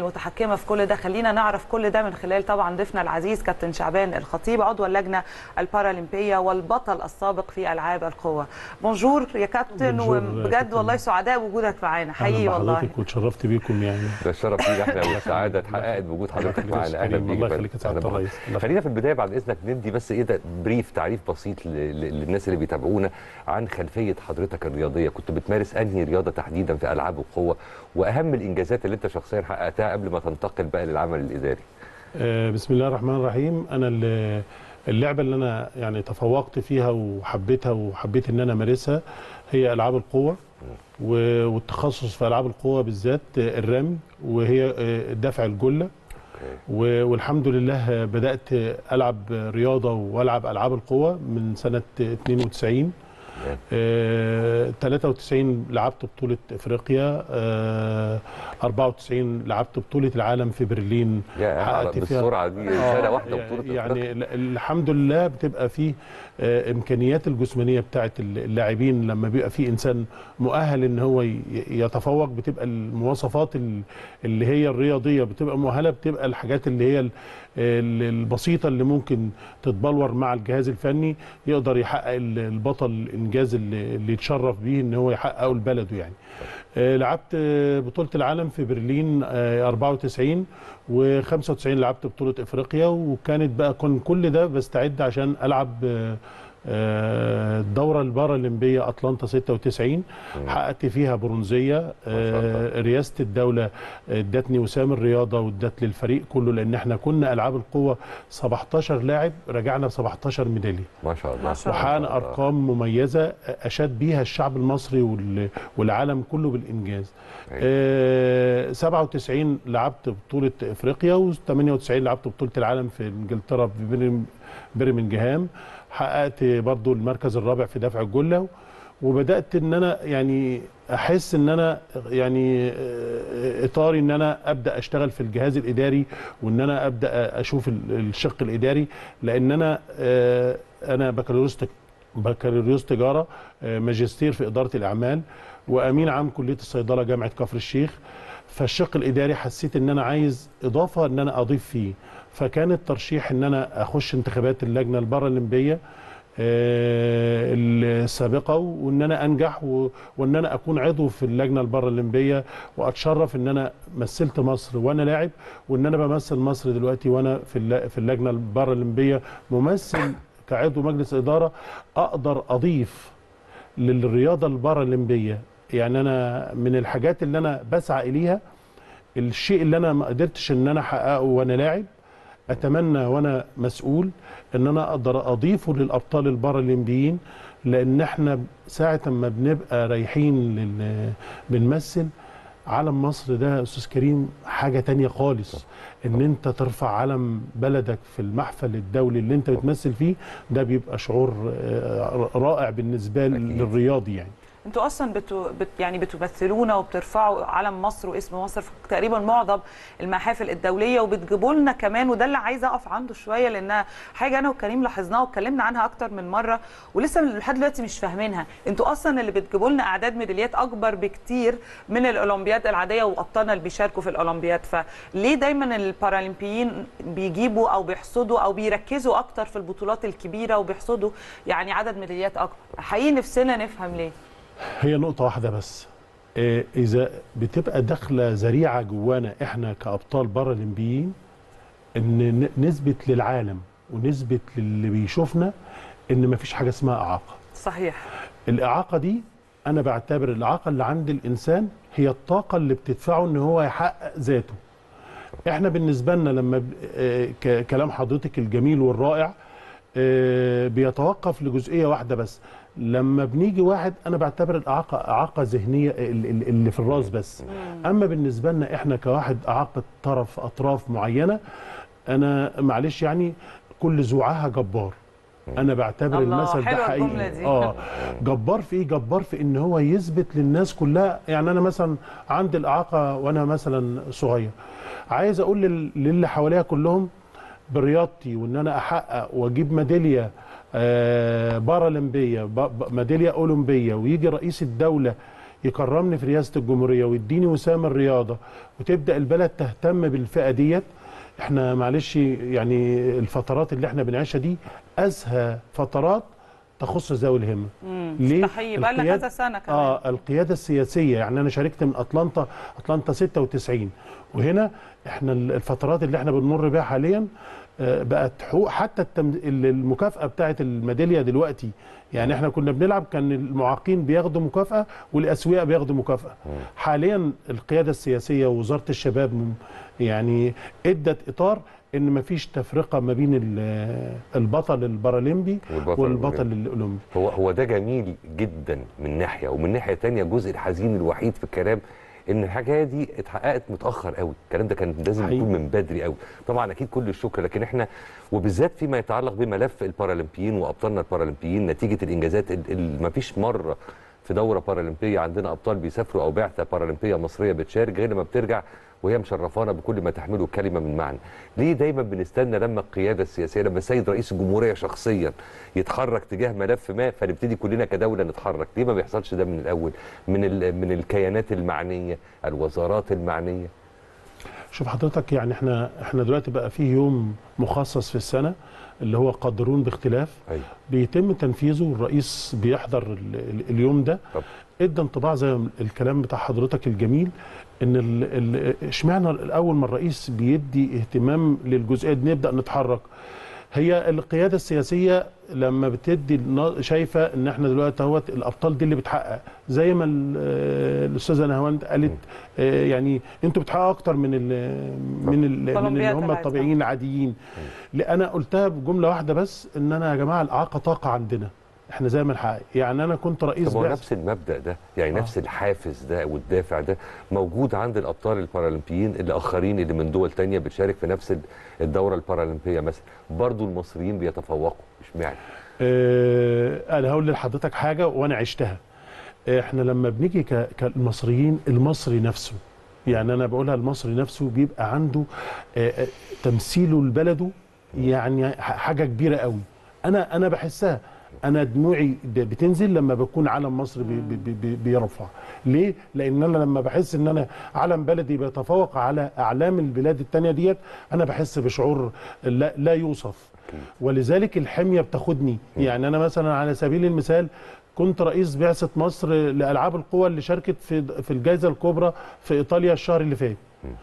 المتحكمه في كل ده خلينا نعرف كل ده من خلال طبعا ضيفنا العزيز كابتن شعبان الخطيب عضو اللجنه البارالمبيه والبطل السابق في العاب القوى بونجور يا كابتن بونجور، وبجد كابتن. والله سعداء بوجودك معانا حقيقي أهلاً والله بحضرتك واتشرفت بيكم يعني ده الشرف لينا احنا والسعاده اتحققت بوجود حضرتك يخليك يا معانا أستاذ اهلا كريم، بيك الله يا يخليك يا فندم. سعادة أهلا الرئيس. بحضرتك. خلينا في البدايه بعد اذنك ندي بس ايه ده بريف تعريف بسيط ل- ل- للناس اللي بيتابعونا عن خلفيه حضرتك الرياضيه كنت بتمارس انهي رياضه تحديدا في العاب القوه واهم الانجازات اللي انت شخصيا حققتها قبل ما تنتقل بقى للعمل الاداري آه، بسم الله الرحمن الرحيم انا ال- اللعبه اللي انا يعني تفوقت فيها وحبيتها وحبيت ان انا امارسها هي العاب القوه و- والتخصص في العاب القوه بالذات آه، الرمي وهي آه، دفع الجله اوكي و- والحمد لله بدات العب رياضه والعب العاب القوه من سنه 92 تمام. آه، 93 لعبت بطولة افريقيا آه، 94 لعبت بطولة العالم في برلين يا حققت فيها- بالسرعه دي آه، سنه واحده بطوله يعني أفريقيا. ال- الحمد لله بتبقى فيه آه، امكانيات الجسمانيه بتاعت اللاعبين لما بيبقى فيه انسان مؤهل ان هو ي- يتفوق بتبقى المواصفات ال- اللي هي الرياضيه بتبقى مؤهله بتبقى الحاجات اللي هي ال- ال- البسيطه اللي ممكن تتبلور مع الجهاز الفني يقدر يحقق ال- البطل الانجاز اللي اللي يتشرف بيه ان هو يحققه لبلده يعني آه، لعبت آه، بطولة العالم في برلين آه، 94 و95 لعبت بطولة افريقيا وكانت بقى كن كل ده بستعد عشان العب آه، آه، الدورة البارالمبية أتلانتا 96 حققت فيها برونزية شاء الله. آه، رئاسة الدولة ادتني وسام الرياضة وادت للفريق كله لأن احنا كنا ألعاب القوة 17 لاعب رجعنا ب 17 ميدالية ما شاء الله ما شاء الله. وحققنا ارقام مميزه اشاد بيها الشعب المصري وال- والعالم كله بالانجاز آه 97 لعبت بطوله افريقيا و98 لعبت بطوله العالم في انجلترا في برم- برمنجهام حققت برضو المركز الرابع في دفع الجله وبدات ان انا يعني احس ان انا يعني آه، اطاري ان انا ابدا اشتغل في الجهاز الاداري وان انا ابدا اشوف ال- الشق الاداري لان انا آه، انا بكالوريوس تك- بكالوريوس تجاره آه، ماجستير في اداره الاعمال وامين عام كليه الصيدله جامعه كفر الشيخ فالشق الاداري حسيت ان انا عايز اضافه ان انا اضيف فيه فكان الترشيح ان انا اخش انتخابات اللجنه البارالمبيه آه، السابقه وان انا انجح و- وان انا اكون عضو في اللجنه البارالمبيه واتشرف ان انا مثلت مصر وانا لاعب وان انا بمثل مصر دلوقتي وانا في الل- في اللجنه البارالمبيه ممثل كعضو مجلس اداره اقدر اضيف للرياضه البارالمبيه يعني انا من الحاجات اللي انا بسعى اليها الشيء اللي انا ما قدرتش ان انا احققه وانا لاعب اتمنى وانا مسؤول ان انا اقدر اضيفه للابطال البارالمبيين لان احنا ساعه ما بنبقى رايحين لل... بنمثل علم مصر ده يا استاذ كريم حاجه تانية خالص ان انت ترفع علم بلدك في المحفل الدولي اللي انت بتمثل فيه ده بيبقى شعور آه، رائع بالنسبه أكيد. للرياضي يعني انتوا اصلا بتو بت يعني بتمثلونا وبترفعوا علم مصر واسم مصر في تقريبا معظم المحافل الدوليه وبتجيبوا لنا كمان وده اللي عايزه اقف عنده شويه لانها حاجه انا وكريم لاحظناها واتكلمنا عنها اكتر من مره ولسه لحد دلوقتي مش فاهمينها انتوا اصلا اللي بتجيبوا لنا اعداد ميداليات اكبر بكتير من الاولمبياد العاديه وابطالنا اللي بيشاركوا في الاولمبياد فليه دايما البارالمبيين بيجيبوا او بيحصدوا او بيركزوا اكتر في البطولات الكبيره وبيحصدوا يعني عدد ميداليات اكبر حقيقي نفسنا نفهم ليه هي نقطة واحدة بس آه، إذا بتبقى داخلة ذريعة جوانا إحنا كأبطال بارالمبيين إن ن- نثبت للعالم ونثبت للي بيشوفنا إن مفيش حاجة اسمها إعاقة. صحيح الإعاقة دي أنا بعتبر الإعاقة اللي عند الإنسان هي الطاقة اللي بتدفعه إن هو يحقق ذاته. إحنا بالنسبة لنا لما ب- آه، ك- كلام حضرتك الجميل والرائع آه، بيتوقف لجزئيه واحده بس لما بنيجي واحد انا بعتبر الاعاقه اعاقه ذهنيه ال- ال- اللي في الراس بس اما بالنسبه لنا احنا كواحد اعاقه طرف اطراف معينه انا معلش يعني كل ذوعها جبار انا بعتبر الله، المثل ده حلوة حقيقي الجملة دي. اه جبار في ايه جبار في ان هو يثبت للناس كلها يعني انا مثلا عندي الاعاقه وانا مثلا صغير عايز اقول لل- للي حواليا كلهم برياضتي وان انا احقق واجيب ميداليه آه، بارالمبيه ب- ب- ميداليه اولمبيه ويجي رئيس الدوله يكرمني في رئاسه الجمهوريه ويديني وسام الرياضه وتبدا البلد تهتم بالفئه ديت احنا معلش يعني الفترات اللي احنا بنعيشها دي ازهى فترات تخص ذوي الهمه ليه صحيح بقى لنا القياد- كذا سنه كمان اه القياده السياسيه يعني انا شاركت من اتلانتا اتلانتا 96 وهنا احنا ال- الفترات اللي احنا بنمر بيها حاليا آه، بقت حقوق حتى التم... ال- المكافاه بتاعه الميداليه دلوقتي يعني احنا كنا بنلعب كان المعاقين بياخدوا مكافاه والاسوياء بياخدوا مكافاه حاليا القياده السياسيه ووزاره الشباب م- يعني ادت اطار ان مفيش تفرقه ما بين ال- البطل البارالمبي والبطل والبطل الاولمبي هو هو ده جميل جدا من ناحيه ومن ناحيه تانية الجزء الحزين الوحيد في الكلام ان الحاجه دي اتحققت متاخر قوي الكلام ده كان لازم حقيقي. يكون من بدري قوي طبعا اكيد كل الشكر لكن احنا وبالذات فيما يتعلق بملف البارالمبيين وابطالنا البارالمبيين نتيجه الانجازات ما فيش مره في دوره بارالمبيه عندنا ابطال بيسافروا او بعثه بارالمبيه مصريه بتشارك غير لما بترجع وهي مشرفانا بكل ما تحمله الكلمه من معنى. ليه دايما بنستنى لما القياده السياسيه لما السيد رئيس الجمهوريه شخصيا يتحرك تجاه ملف ما فنبتدي كلنا كدوله نتحرك، ليه ما بيحصلش ده من الاول؟ من ال- من الكيانات المعنيه، الوزارات المعنيه. شوف حضرتك يعني احنا احنا دلوقتي بقى فيه يوم مخصص في السنه اللي هو قادرون باختلاف ايوه بيتم تنفيذه والرئيس بيحضر ال- ال- اليوم ده طب. ادى انطباع زي ما الكلام بتاع حضرتك الجميل ان ال- ال- اشمعنى الاول ما الرئيس بيدي اهتمام للجزئيه دي نبدا نتحرك هي القياده السياسيه لما بتدي النا- شايفه ان احنا دلوقتي اهوت الابطال دي اللي بتحقق زي ما ال- آه، الاستاذه نهاوند قالت آه، يعني انتوا بتحققوا اكتر من ال من ال من اللي أولمبياد هم العادي. الطبيعيين العاديين لا انا قلتها بجمله واحده بس ان انا يا جماعه الاعاقه طاقه عندنا احنا زي ما نحقق يعني انا كنت رئيس طب هو بعثة نفس المبدا ده يعني آه. نفس الحافز ده والدافع ده موجود عند الابطال البارالمبيين الاخرين اللي من دول تانية بتشارك في نفس الدوره البارالمبيه مثلا برضو المصريين بيتفوقوا اشمعنى آه انا هقول لحضرتك حاجه وانا عشتها احنا لما بنيجي ك- كالمصريين المصري نفسه يعني انا بقولها المصري نفسه بيبقى عنده آه، آه، تمثيله لبلده يعني ح- حاجه كبيره قوي انا انا بحسها انا دموعي د- بتنزل لما بكون علم مصر بي بي بي بيرفع ليه لان انا لما بحس ان انا علم بلدي بيتفوق على اعلام البلاد التانية ديت انا بحس بشعور لا, لا يوصف ولذلك الحميه بتاخدني يعني انا مثلا على سبيل المثال كنت رئيس بعثه مصر لالعاب القوى اللي شاركت في في الجائزه الكبرى في ايطاليا الشهر اللي فات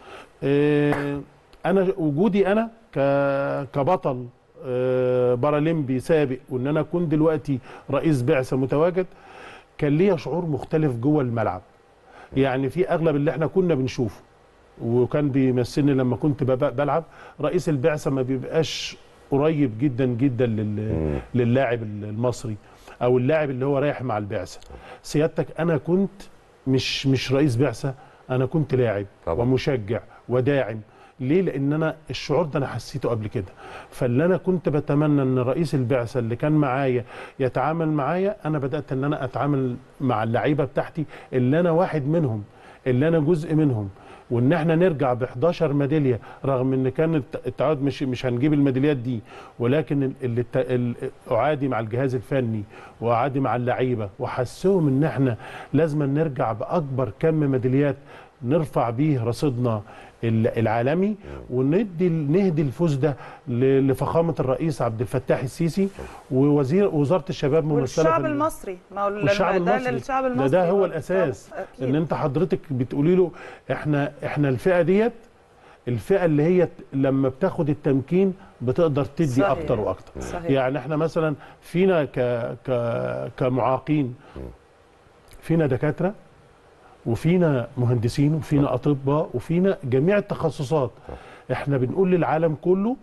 آه، انا وجودي انا ك- كبطل آه، بارالمبي سابق وان انا اكون دلوقتي رئيس بعثه متواجد كان ليا شعور مختلف جوه الملعب يعني في اغلب اللي احنا كنا بنشوفه وكان بيمثلني لما كنت بب- بلعب رئيس البعثه ما بيبقاش قريب جدا جدا لل... للاعب المصري او اللاعب اللي هو رايح مع البعثه سيادتك انا كنت مش مش رئيس بعثه انا كنت لاعب طبعا. ومشجع وداعم ليه لان انا الشعور ده انا حسيته قبل كده فاللي انا كنت بتمنى ان رئيس البعثه اللي كان معايا يتعامل معايا انا بدات ان انا اتعامل مع اللعيبه بتاعتي اللي انا واحد منهم اللي انا جزء منهم وان احنا نرجع ب 11 ميداليه رغم ان كان الت- التعاقد مش مش هنجيب الميداليات دي ولكن ال- اللي الت- ال- اعادي مع الجهاز الفني واعادي مع اللعيبه وحسهم ان احنا لازم نرجع باكبر كم ميداليات نرفع بيه رصيدنا ال- العالمي وندي نهدي الفوز ده ل- لفخامه الرئيس عبد الفتاح السيسي ووزير وزاره الشباب ممثله والشعب في ال- المصري ما هو ال- والشعب ده المصري للشعب ده, المصري ده هو برضه. الاساس أكيد. ان انت حضرتك بتقولي له احنا احنا الفئه ديت الفئه اللي هي ت- لما بتاخد التمكين بتقدر تدي صحيح. اكتر واكتر صحيح. يعني احنا مثلا فينا ك ك كمعاقين فينا دكاتره وفينا مهندسين وفينا اطباء وفينا جميع التخصصات احنا بنقول للعالم كله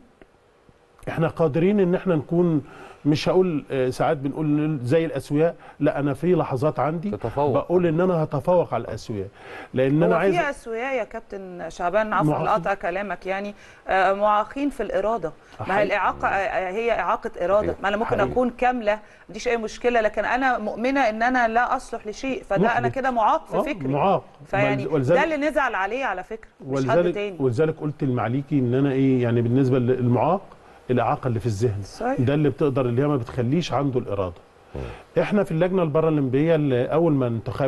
احنا قادرين ان احنا نكون مش هقول آه، ساعات بنقول زي الاسوياء لا انا في لحظات عندي تتفوق. بقول ان انا هتفوق على الاسوياء لان انا هو عايز في اسوياء يا كابتن شعبان عفوا معاقين. لقطع كلامك يعني آه، معاقين في الاراده ما هي حقيقي. الاعاقه آه، هي اعاقه اراده حقيقي. ما انا ممكن حقيقي. اكون كامله ما عنديش اي مشكله لكن انا مؤمنه ان انا لا اصلح لشيء فده انا محبط. كده معاق آه، في فكري معاق فيعني ولذلك- ده اللي نزعل عليه على فكره مش حد ولذلك تاني ولذلك قلت لمعليكي ان انا ايه يعني بالنسبه للمعاق الاعاقه اللي في الذهن صحيح. ده اللي بتقدر اللي هي ما بتخليش عنده الاراده احنا في اللجنه البارالمبيه اللي اول ما انتخبنا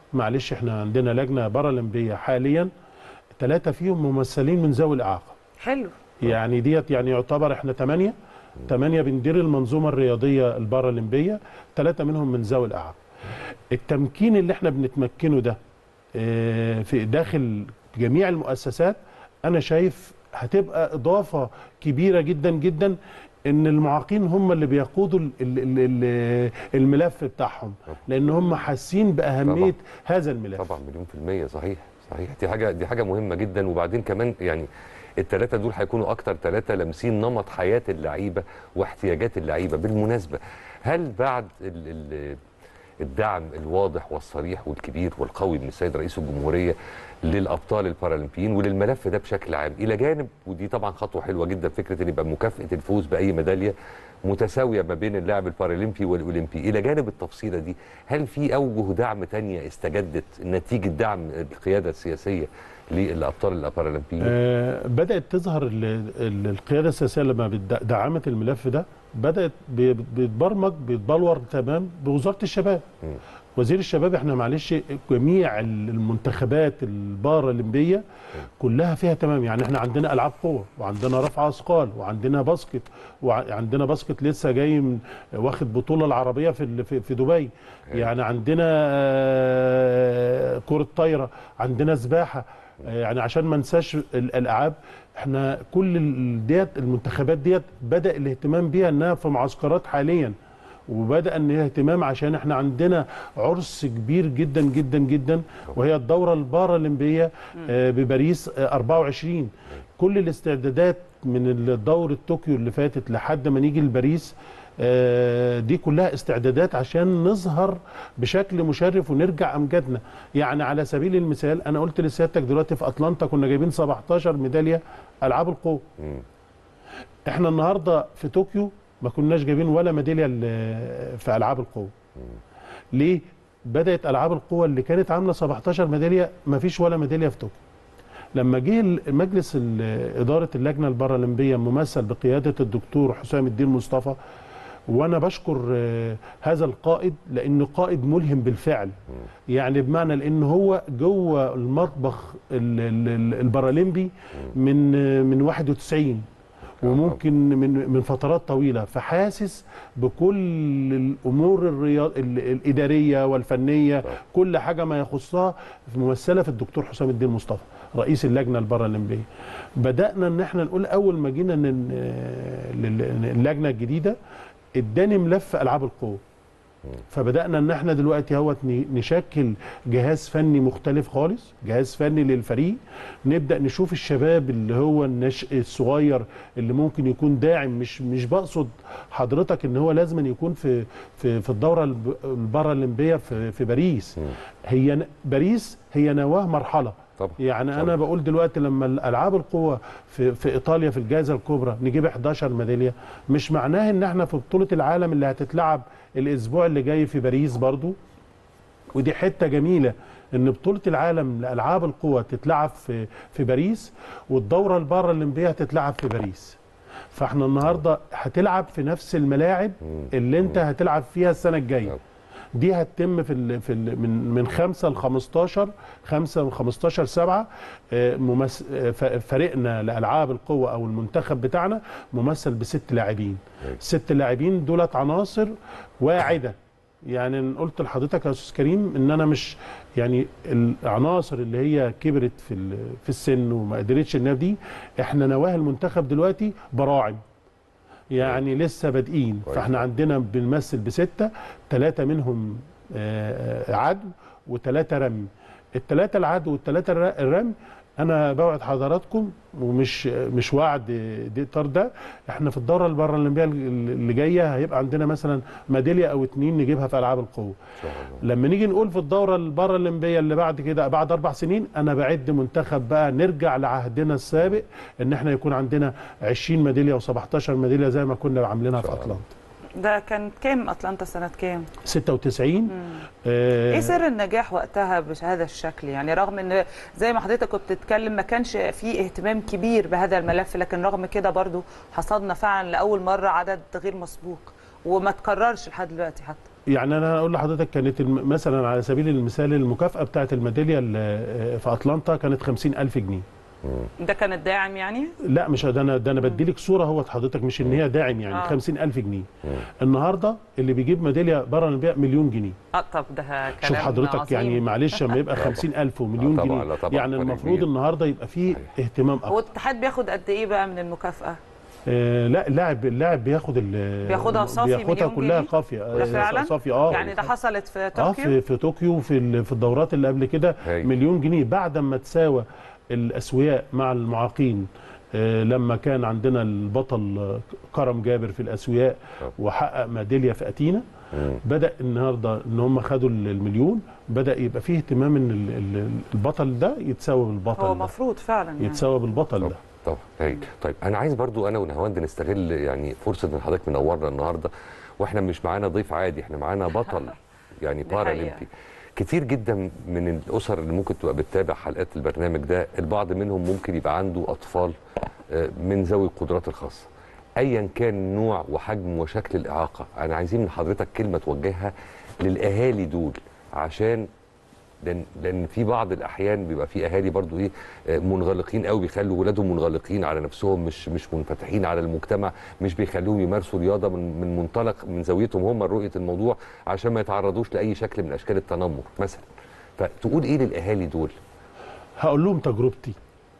معلش احنا عندنا لجنه بارالمبيه حاليا ثلاثه فيهم ممثلين من ذوي الاعاقه حلو يعني ديت يعني يعتبر احنا ثمانيه ثمانيه بندير المنظومه الرياضيه البارالمبيه ثلاثه منهم من ذوي الاعاقه التمكين اللي احنا بنتمكنه ده آه، في داخل جميع المؤسسات انا شايف هتبقى اضافه كبيره جدا جدا ان المعاقين هم اللي بيقودوا ال- ال- ال- ال- الملف بتاعهم لان هم حاسين باهميه هذا الملف طبعا مليون في المية صحيح صحيح دي حاجة دي حاجة مهمة جدا وبعدين كمان يعني الثلاثة دول هيكونوا أكتر ثلاثة لامسين نمط حياة اللعيبة واحتياجات اللعيبة بالمناسبة هل بعد ال ال الدعم الواضح والصريح والكبير والقوي من السيد رئيس الجمهورية للأبطال البارالمبيين وللملف ده بشكل عام إلى جانب ودي طبعا خطوة حلوة جدا فكرة أن يبقى مكافأة الفوز بأي ميدالية متساوية ما بين اللاعب البارالمبي والأولمبي إلى جانب التفصيلة دي هل في أوجه دعم تانية استجدت نتيجة دعم القيادة السياسية للأبطال البارالمبيين؟ آه، بدات تظهر ال- ال- القياده السياسيه لما بتد- دعمت الملف ده بدات بي- بيتبرمج بيتبلور تمام بوزاره الشباب مم. وزير الشباب احنا معلش جميع المنتخبات البارالمبيه كلها فيها تمام يعني احنا عندنا العاب قوه وعندنا رفع اثقال وعندنا باسكت وعندنا باسكت لسه جاي من واخد بطوله العربيه في ال- في في دبي يعني عندنا آه، كره طايره عندنا سباحه آه، يعني عشان ما ننساش ال- الالعاب احنا كل ال- ديت المنتخبات ديت بدا الاهتمام بيها انها في معسكرات حاليا وبدا ان هي اهتمام عشان احنا عندنا عرس كبير جدا جدا جدا وهي الدوره البارالمبيه آه، بباريس آه، 24 كل الاستعدادات من دوره طوكيو اللي فاتت لحد ما نيجي لباريس آه، دي كلها استعدادات عشان نظهر بشكل مشرف ونرجع امجادنا يعني على سبيل المثال انا قلت لسيادتك دلوقتي في اتلانتا كنا جايبين 17 ميداليه العاب القوه مم. احنا النهارده في طوكيو ما كناش جايبين ولا ميداليه ل- في العاب القوه ليه بدات العاب القوه اللي كانت عامله 17 ميداليه ما فيش ولا ميداليه في طوكيو لما جه ال- مجلس ال- اداره اللجنه البارالمبيه ممثل بقياده الدكتور حسام الدين مصطفى وانا بشكر آه، هذا القائد لانه قائد ملهم بالفعل يعني بمعنى لان هو جوه المطبخ ال- ال- ال- البارالمبي من آه، من 91 وممكن من من فترات طويله فحاسس بكل الامور الرياض ال- الاداريه والفنيه كل حاجه ما يخصها ممثله في الدكتور حسام الدين مصطفى رئيس اللجنه البارالمبيه بدانا ان احنا نقول اول ما جينا ن- لل- اللجنه الجديده اداني ملف العاب القوه فبدانا ان احنا دلوقتي اهوت ن- نشكل جهاز فني مختلف خالص جهاز فني للفريق نبدا نشوف الشباب اللي هو النشء الصغير اللي ممكن يكون داعم مش مش بقصد حضرتك ان هو لازم يكون في في في الدوره الب- البارالمبيه في في باريس هي ن- باريس هي نواه مرحله طبعا يعني طبعا. انا بقول دلوقتي لما الالعاب القوه في في ايطاليا في الجائزه الكبرى نجيب 11 ميداليه مش معناه ان احنا في بطوله العالم اللي هتتلعب الاسبوع اللي جاي في باريس برضو ودي حته جميله ان بطوله العالم لالعاب القوى تتلعب في في باريس والدوره البارالمبيه هتتلعب في باريس فاحنا النهارده هتلعب في نفس الملاعب اللي انت هتلعب فيها السنه الجايه دي هتتم في ال في ال من من 5 ل 15 5 ل 15 7 آه، ممس آه، ف- فريقنا لالعاب القوه او المنتخب بتاعنا ممثل بست لاعبين ست لاعبين دولت عناصر واعده يعني قلت لحضرتك يا استاذ كريم ان انا مش يعني العناصر اللي هي كبرت في ال- في السن وما قدرتش انها دي احنا نواه المنتخب دلوقتي براعم يعني لسه بادئين كويس. فاحنا عندنا بنمثل بسته ثلاثه منهم آه، آه، عدو وثلاثه رمي الثلاثه العدو والثلاثه الر- الرمي انا بوعد حضراتكم ومش مش وعد دي طار ده احنا في الدوره البارالمبيه اللي جايه هيبقى عندنا مثلا ميداليه او اتنين نجيبها في العاب القوه ان شاء الله لما نيجي نقول في الدوره البارالمبيه اللي بعد كده بعد اربع سنين انا بعد منتخب بقى نرجع لعهدنا السابق ان احنا يكون عندنا 20 ميداليه و17 ميداليه زي ما كنا عاملينها في شاء الله. اتلانتا ده كان كام اتلانتا سنه كام 96 آه ايه سر النجاح وقتها بهذا الشكل يعني رغم ان زي ما حضرتك كنت بتتكلم ما كانش في اهتمام كبير بهذا الملف لكن رغم كده برضو حصدنا فعلا لاول مره عدد غير مسبوق وما تكررش لحد دلوقتي حتى يعني انا هقول لحضرتك كانت الم- مثلا على سبيل المثال المكافاه بتاعه الميداليه ال- في اتلانتا كانت 50000 جنيه ده كان الداعم يعني لا مش ده انا ده انا بديلك صوره اهوت حضرتك مش ان هي داعم يعني آه. 50000 جنيه النهارده اللي بيجيب ميداليه بره الاولمبياد مليون جنيه اه طب ده كلام شوف حضرتك عظيم. يعني معلش لما يبقى 50000 ومليون آه طبعاً، جنيه لا طبعاً، يعني فرق المفروض كبير. النهارده يبقى فيه اهتمام هو اكتر الاتحاد بياخد قد ايه بقى من المكافاه آه لا اللاعب اللاعب بياخد ال- بياخدها صافي بياخدها مليون كلها جنيه؟ قافيه ده فعلا صافي اه يعني ده حصلت في اه طوكيو في في طوكيو في ال- في الدورات اللي قبل كده هاي. مليون جنيه بعد ما تساوى الاسوياء مع المعاقين آه، لما كان عندنا البطل آه، كرم جابر في الاسوياء طب. وحقق ميداليه في اتينا بدا النهارده ان هم خدوا المليون بدا يبقى فيه اهتمام ان ال- ال- البطل ده يتساوى بالبطل هو ده مفروض فعلا يعني يتساوى بالبطل طب ده طب هاي. طيب انا عايز برضو انا ونهاوند نستغل يعني فرصه ان حضرتك منورنا النهارده واحنا مش معانا ضيف عادي احنا معانا بطل يعني دي بارالمبي حقيقة. كتير جدا من الاسر اللي ممكن تبقى بتتابع حلقات البرنامج ده البعض منهم ممكن يبقى عنده اطفال آه، من ذوي القدرات الخاصه ايا كان نوع وحجم وشكل الاعاقه انا عايزين من حضرتك كلمه توجهها للاهالي دول عشان لان لان في بعض الاحيان بيبقى في اهالي برضو ايه آه، منغلقين قوي بيخلوا ولادهم منغلقين على نفسهم مش مش منفتحين على المجتمع مش بيخلوهم يمارسوا رياضه من من منطلق من زاويتهم هم رؤيه الموضوع عشان ما يتعرضوش لاي شكل من اشكال التنمر مثلا فتقول ايه للاهالي دول هقول لهم تجربتي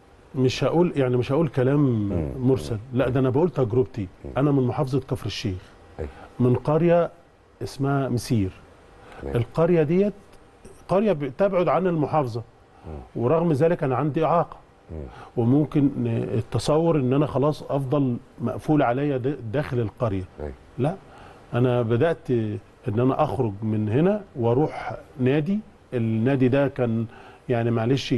مش هقول يعني مش هقول كلام مرسل لا ده انا بقول تجربتي انا من محافظه كفر الشيخ أيوة. من قريه اسمها مسير تمام. القريه ديت قريه تبعد عن المحافظه ورغم ذلك انا عندي اعاقه وممكن التصور ان انا خلاص افضل مقفول عليا د- داخل القريه أيوة. لا انا بدات ان انا اخرج من هنا واروح نادي النادي ده كان يعني معلش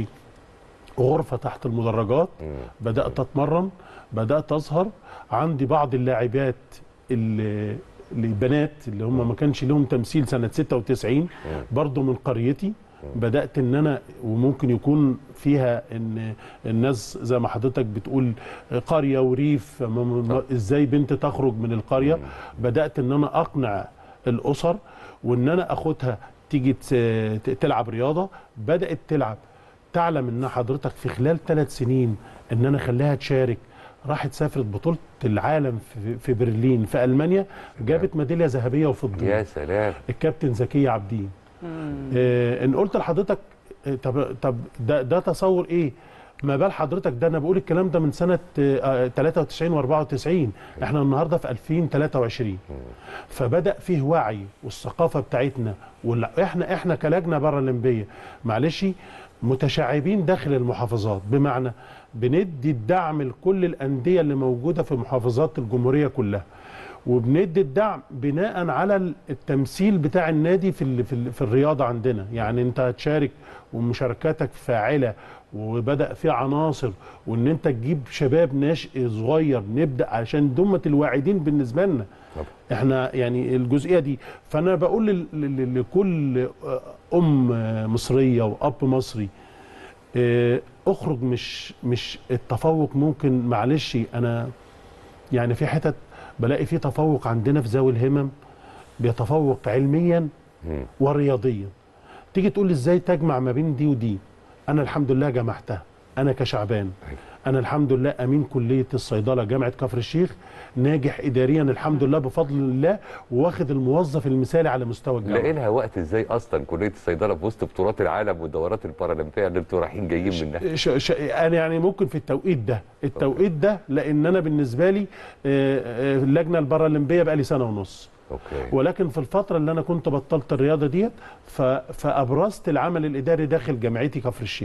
غرفه تحت المدرجات بدات اتمرن بدات اظهر عندي بعض اللاعبات اللي البنات اللي هم ما كانش لهم تمثيل سنه 96 برضو من قريتي بدات ان انا وممكن يكون فيها ان الناس زي ما حضرتك بتقول قريه وريف ما- ما- ازاي بنت تخرج من القريه بدات ان انا اقنع الاسر وان انا اخدها تيجي ت- ت- تلعب رياضه بدات تلعب تعلم ان حضرتك في خلال ثلاث سنين ان انا اخليها تشارك راحت سافرت بطوله العالم في- في برلين في المانيا جابت ميداليه ذهبيه وفضيه يا سلام الكابتن زكيه عابدين آه ان قلت لحضرتك آه، طب طب ده ده تصور ايه ما بال حضرتك ده انا بقول الكلام ده من سنه آه، 93 و94 احنا النهارده في 2023 فبدا فيه وعي والثقافه بتاعتنا وال- احنا احنا كلجنه بارالمبيه معلش متشعبين داخل المحافظات بمعنى بندي الدعم لكل الانديه اللي موجوده في محافظات الجمهوريه كلها وبندي الدعم بناء على التمثيل بتاع النادي في ال في, ال في الرياضه عندنا يعني انت هتشارك ومشاركاتك فاعله وبدا في عناصر وان انت تجيب شباب ناشئ صغير نبدا عشان دمة الواعدين بالنسبه لنا طبعا. احنا يعني الجزئيه دي فانا بقول لل- لل- لكل ام مصريه واب مصري اه، اخرج مش مش التفوق ممكن معلش انا يعني في حتت بلاقي في تفوق عندنا في ذوي الهمم بيتفوق علميا مم. ورياضيا تيجي تقول لي ازاي تجمع ما بين دي ودي انا الحمد لله جمعتها انا كشعبان انا الحمد لله امين كليه الصيدله جامعه كفر الشيخ ناجح اداريا الحمد لله بفضل الله واخد الموظف المثالي على مستوى الجامعه لاقي لها وقت ازاي اصلا كليه الصيدله في وسط بطولات العالم والدورات البارالمبيه اللي انتوا رايحين جايين منها ش... ش... انا يعني ممكن في التوقيت ده التوقيت ده لان انا بالنسبه لي آه، آه، اللجنه البارالمبيه بقى لي سنه ونص اوكي ولكن في الفتره اللي انا كنت بطلت الرياضه ديت ف... فابرزت العمل الاداري داخل جامعتي كفر الشيخ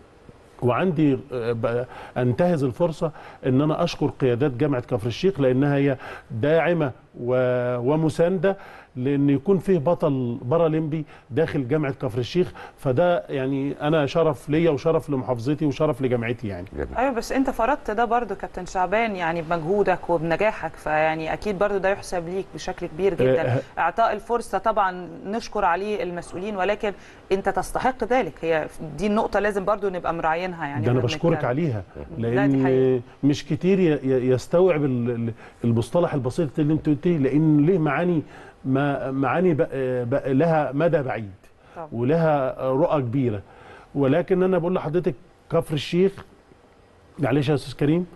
وعندي آه، ب- انتهز الفرصه ان انا اشكر قيادات جامعه كفر الشيخ لانها هي داعمه و... ومسانده لان يكون فيه بطل بارالمبي داخل جامعه كفر الشيخ فده يعني انا شرف ليا وشرف لمحافظتي وشرف لجامعتي يعني جميل. ايوه بس انت فرضت ده برضو كابتن شعبان يعني بمجهودك وبنجاحك فيعني اكيد برضو ده يحسب ليك بشكل كبير جدا آه، اعطاء الفرصه طبعا نشكر عليه المسؤولين ولكن انت تستحق ذلك هي دي النقطه لازم برضو نبقى مراعينها يعني ده انا واحنا بشكرك بنتكلم. عليها لا، دي حقيقة. لان مش كتير ي- ي- يستوعب ال- ال- المصطلح البسيط اللي انت قلتيه لان ليه معاني ما معاني بق- بق- لها مدى بعيد طبعا. ولها رؤى كبيره ولكن انا بقول لحضرتك كفر الشيخ معلش يا استاذ كريم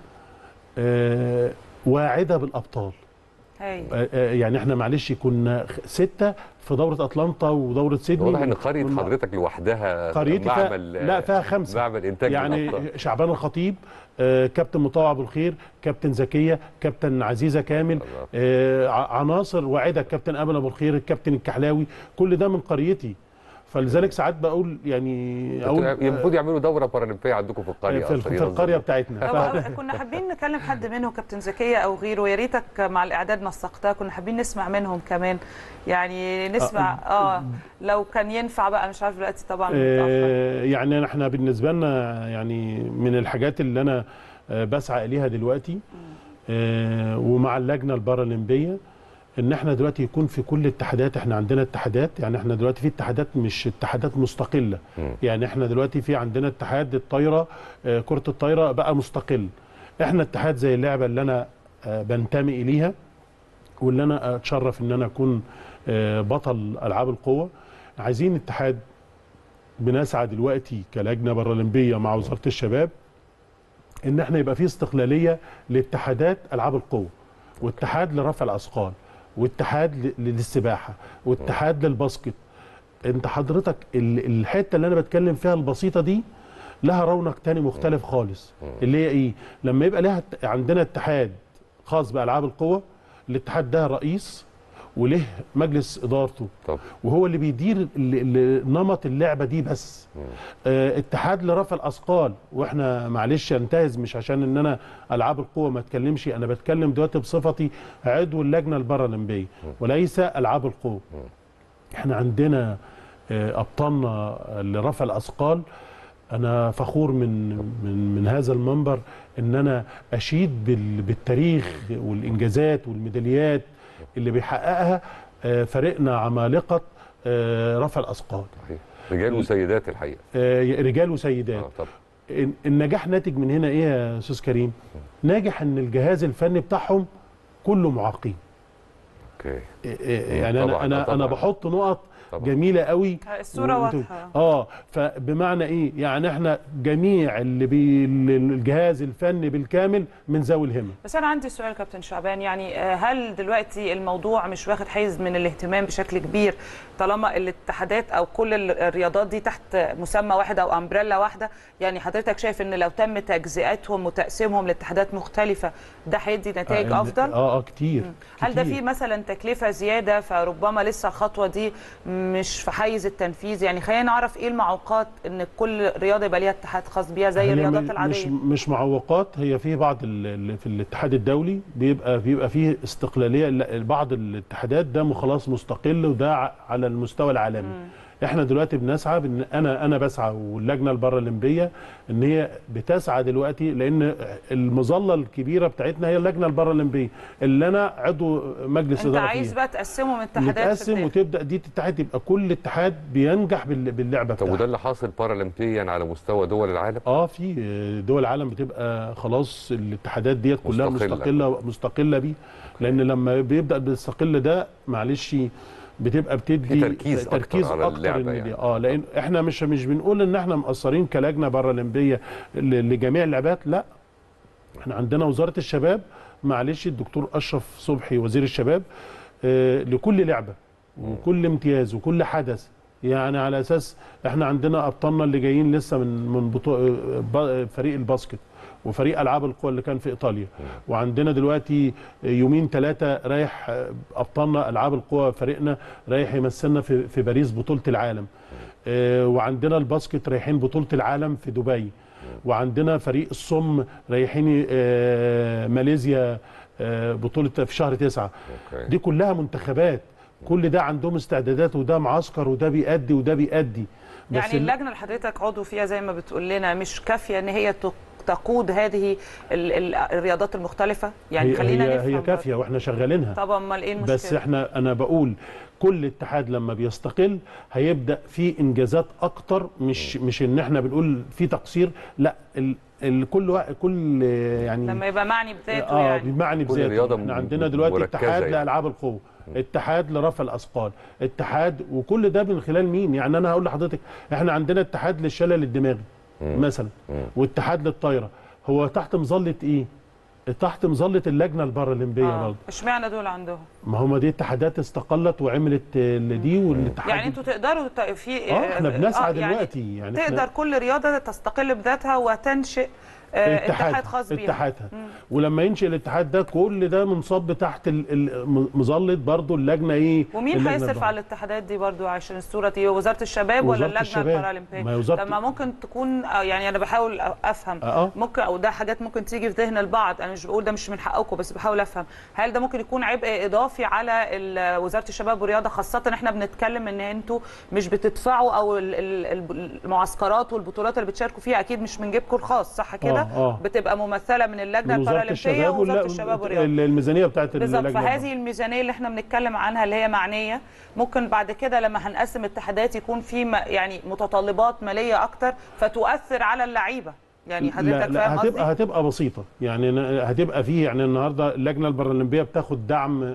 آه، واعده بالابطال هاي آه، آه، يعني احنا معلش كنا خ- سته في دوره اتلانتا ودوره سيدني واضح ان قريه والم- حضرتك لوحدها قريتي فيها- معمل لا، فيها خمسة. معمل انتاج يعني للأبطال. شعبان الخطيب آه، كابتن مطوع ابو الخير كابتن زكيه كابتن عزيزه كامل الله. آه، ع- عناصر واعده كابتن امل ابو الخير الكابتن الكحلاوي كل ده من قريتي فلذلك ساعات بقول يعني اقول المفروض يعملوا دوره بارالمبيه عندكم في القريه في, أصلاً في ينظموا. القريه بتاعتنا ف- طب كنا حابين نكلم حد منهم كابتن زكيه او غيره يا ريتك مع الاعداد نسقتها كنا حابين نسمع منهم كمان يعني نسمع اه لو كان ينفع بقى مش عارف دلوقتي طبعا متأخر. آه، يعني احنا بالنسبه لنا يعني من الحاجات اللي انا آه، بسعى اليها دلوقتي آه، ومع اللجنه البارالمبيه ان احنا دلوقتي يكون في كل اتحادات احنا عندنا اتحادات يعني احنا دلوقتي في اتحادات مش اتحادات مستقله مم. يعني احنا دلوقتي في عندنا اتحاد الطايره آه، كره الطايره بقى مستقل احنا اتحاد زي اللعبه اللي انا آه، بنتمي اليها واللي انا اتشرف ان انا اكون آه، بطل العاب القوه عايزين اتحاد بنسعى دلوقتي كلجنه بارالمبيه مع وزاره الشباب ان احنا يبقى في استقلاليه لاتحادات العاب القوه واتحاد لرفع الاثقال واتحاد ل- للسباحه واتحاد للباسكت انت حضرتك ال- الحته اللي انا بتكلم فيها البسيطه دي لها رونق تاني مختلف خالص اللي هي ايه لما يبقى لها ات- عندنا اتحاد خاص بالعاب القوه الاتحاد ده رئيس وله مجلس ادارته طب وهو اللي بيدير ال- ال- نمط اللعبه دي بس آه اتحاد لرفع الاثقال واحنا معلش انتهز مش عشان ان انا العاب القوه ما اتكلمش انا بتكلم دلوقتي بصفتي عضو اللجنه البارالمبيه وليس العاب القوه احنا عندنا آه ابطالنا لرفع الاثقال انا فخور من من من هذا المنبر ان انا اشيد بال- بالتاريخ والانجازات والميداليات اللي بيحققها آه، فريقنا عمالقه آه، رفع الاثقال صحيح رجال وسيدات الحقيقه آه، رجال وسيدات اه طب الن- النجاح ناتج من هنا ايه يا استاذ كريم ناجح ان الجهاز الفني بتاعهم كله معاقين اوكي إيه- إيه، يعني طبعاً، انا انا طبعاً. انا بحط نقط طبعاً. جميله قوي الصورة وأنتوا- واضحة. اه فبمعنى ايه يعني احنا جميع اللي بي الجهاز الفني بالكامل من ذوي الهمم بس انا عندي سؤال كابتن شعبان يعني آه، هل دلوقتي الموضوع مش واخد حيز من الاهتمام بشكل كبير طالما الاتحادات او كل ال- الرياضات دي تحت مسمى واحد او امبريلا واحده يعني حضرتك شايف ان لو تم تجزئتهم وتقسيمهم لاتحادات مختلفه ده هيدي نتائج آه، افضل اه اه كتير هل ده كتير. في مثلا تكلفه زياده فربما لسه الخطوه دي مش في حيز التنفيذ يعني خلينا نعرف ايه المعوقات ان كل رياضه يبقى ليها اتحاد خاص بيها زي هي الرياضات م- العاديه مش مش معوقات هي في بعض ال- ال- في الاتحاد الدولي بيبقى بيبقى فيه استقلاليه لا، بعض الاتحادات ده خلاص مستقل وده ع- على المستوى العالمي احنا دلوقتي بنسعى بن انا انا بسعى واللجنه البارالمبيه ان هي بتسعى دلوقتي لان المظله الكبيره بتاعتنا هي اللجنه البارالمبيه اللي انا عضو مجلس انت اداره عايز فيها بقى تقسمهم اتحادات في نتقسم الداخل. وتبدا دي تتحد يبقى كل اتحاد بينجح بال- باللعبه طب وده بتاعته اللي حاصل بارالمبيا على مستوى دول العالم اه في دول العالم بتبقى خلاص الاتحادات ديت كلها مستقلة. مستقله مستقله بيه لان لما بيبدا بالمستقل ده معلش بتبقى بتدي في تركيز أكتر تركيز على اكتر اللعبة إن دي- يعني. اه لان احنا مش مش بنقول ان احنا مقصرين كلجنه بارالمبيه ل- لجميع اللعبات لا احنا عندنا وزاره الشباب معلش الدكتور اشرف صبحي وزير الشباب آه لكل لعبه وكل امتياز وكل حدث يعني على اساس احنا عندنا ابطالنا اللي جايين لسه من من بطو... ب- فريق الباسكت وفريق العاب القوى اللي كان في ايطاليا وعندنا دلوقتي يومين ثلاثه رايح ابطالنا العاب القوى فريقنا رايح يمثلنا في في باريس بطوله العالم آه، وعندنا الباسكت رايحين بطوله العالم في دبي وعندنا فريق الصم رايحين آه، ماليزيا آه، بطوله في شهر تسعة اوكي دي كلها منتخبات كل ده عندهم استعدادات وده معسكر وده بيأدي وده بيأدي بس يعني ال- اللجنه اللي حضرتك عضو فيها زي ما بتقول لنا مش كافيه ان هي تق- تقود هذه ال- ال- الرياضات المختلفه يعني هي خلينا هي, نفهم هي كافيه واحنا شغالينها طب امال ايه المشكله بس احنا انا بقول كل اتحاد لما بيستقل هيبدا في انجازات اكتر مش مش ان احنا بنقول في تقصير لا ال ال كل وا- كل يعني لما يبقى معني بذاته اه يعني بمعنى كل بذاته رياضة احنا م- عندنا دلوقتي مركزة اتحاد يعني. لالعاب القوه اتحاد لرفع الاثقال اتحاد وكل ده من خلال مين يعني انا هقول لحضرتك احنا عندنا اتحاد للشلل الدماغي مثلا واتحاد للطايره هو تحت مظله ايه تحت مظله اللجنه البارالمبيه آه. برضه اشمعنى دول عندهم ما هم دي اتحادات استقلت وعملت آه، دي والاتحاد يعني انتوا تقدروا ت- في اه احنا بنسعى يعني دلوقتي يعني تقدر احنا كل رياضه تستقل بذاتها وتنشئ آه، اتحاد خاص بيها اتحادها ولما ينشئ الاتحاد ده كل ده منصب تحت ال- ال- مظله برضه اللجنه ايه ومين اللجنة هيصرف البارالمبية. على الاتحادات دي برضو عشان الصوره دي وزاره الشباب ولا وزارة اللجنه الشباب. البارالمبيه ما هي وزارة- طب ما ممكن تكون آه، يعني انا بحاول افهم اه ممكن او ده حاجات ممكن تيجي في ذهن البعض انا مش بقول ده مش من حقكم بس بحاول افهم هل ده ممكن يكون عبء اضافي على ال- وزاره الشباب والرياضه خاصه احنا بنتكلم ان انتوا مش بتدفعوا او ال- ال- المعسكرات والبطولات اللي بتشاركوا فيها اكيد مش من جيبكم الخاص صح كده آه، آه. بتبقى ممثله من اللجنه من وزاره البارالمبيه الشباب ووزاره ولا الشباب والرياضه الميزانيه بتاعت بالظبط اللجنه فهذه الميزانيه اللي احنا بنتكلم عنها اللي هي معنيه ممكن بعد كده لما هنقسم اتحادات يكون في م- يعني متطلبات ماليه اكتر فتؤثر على اللعيبه يعني لا حضرتك لا فاهم قصدي؟ هتبقى هتبقى بسيطه يعني ن- هتبقى فيه يعني النهارده اللجنه البارالمبيه بتاخد دعم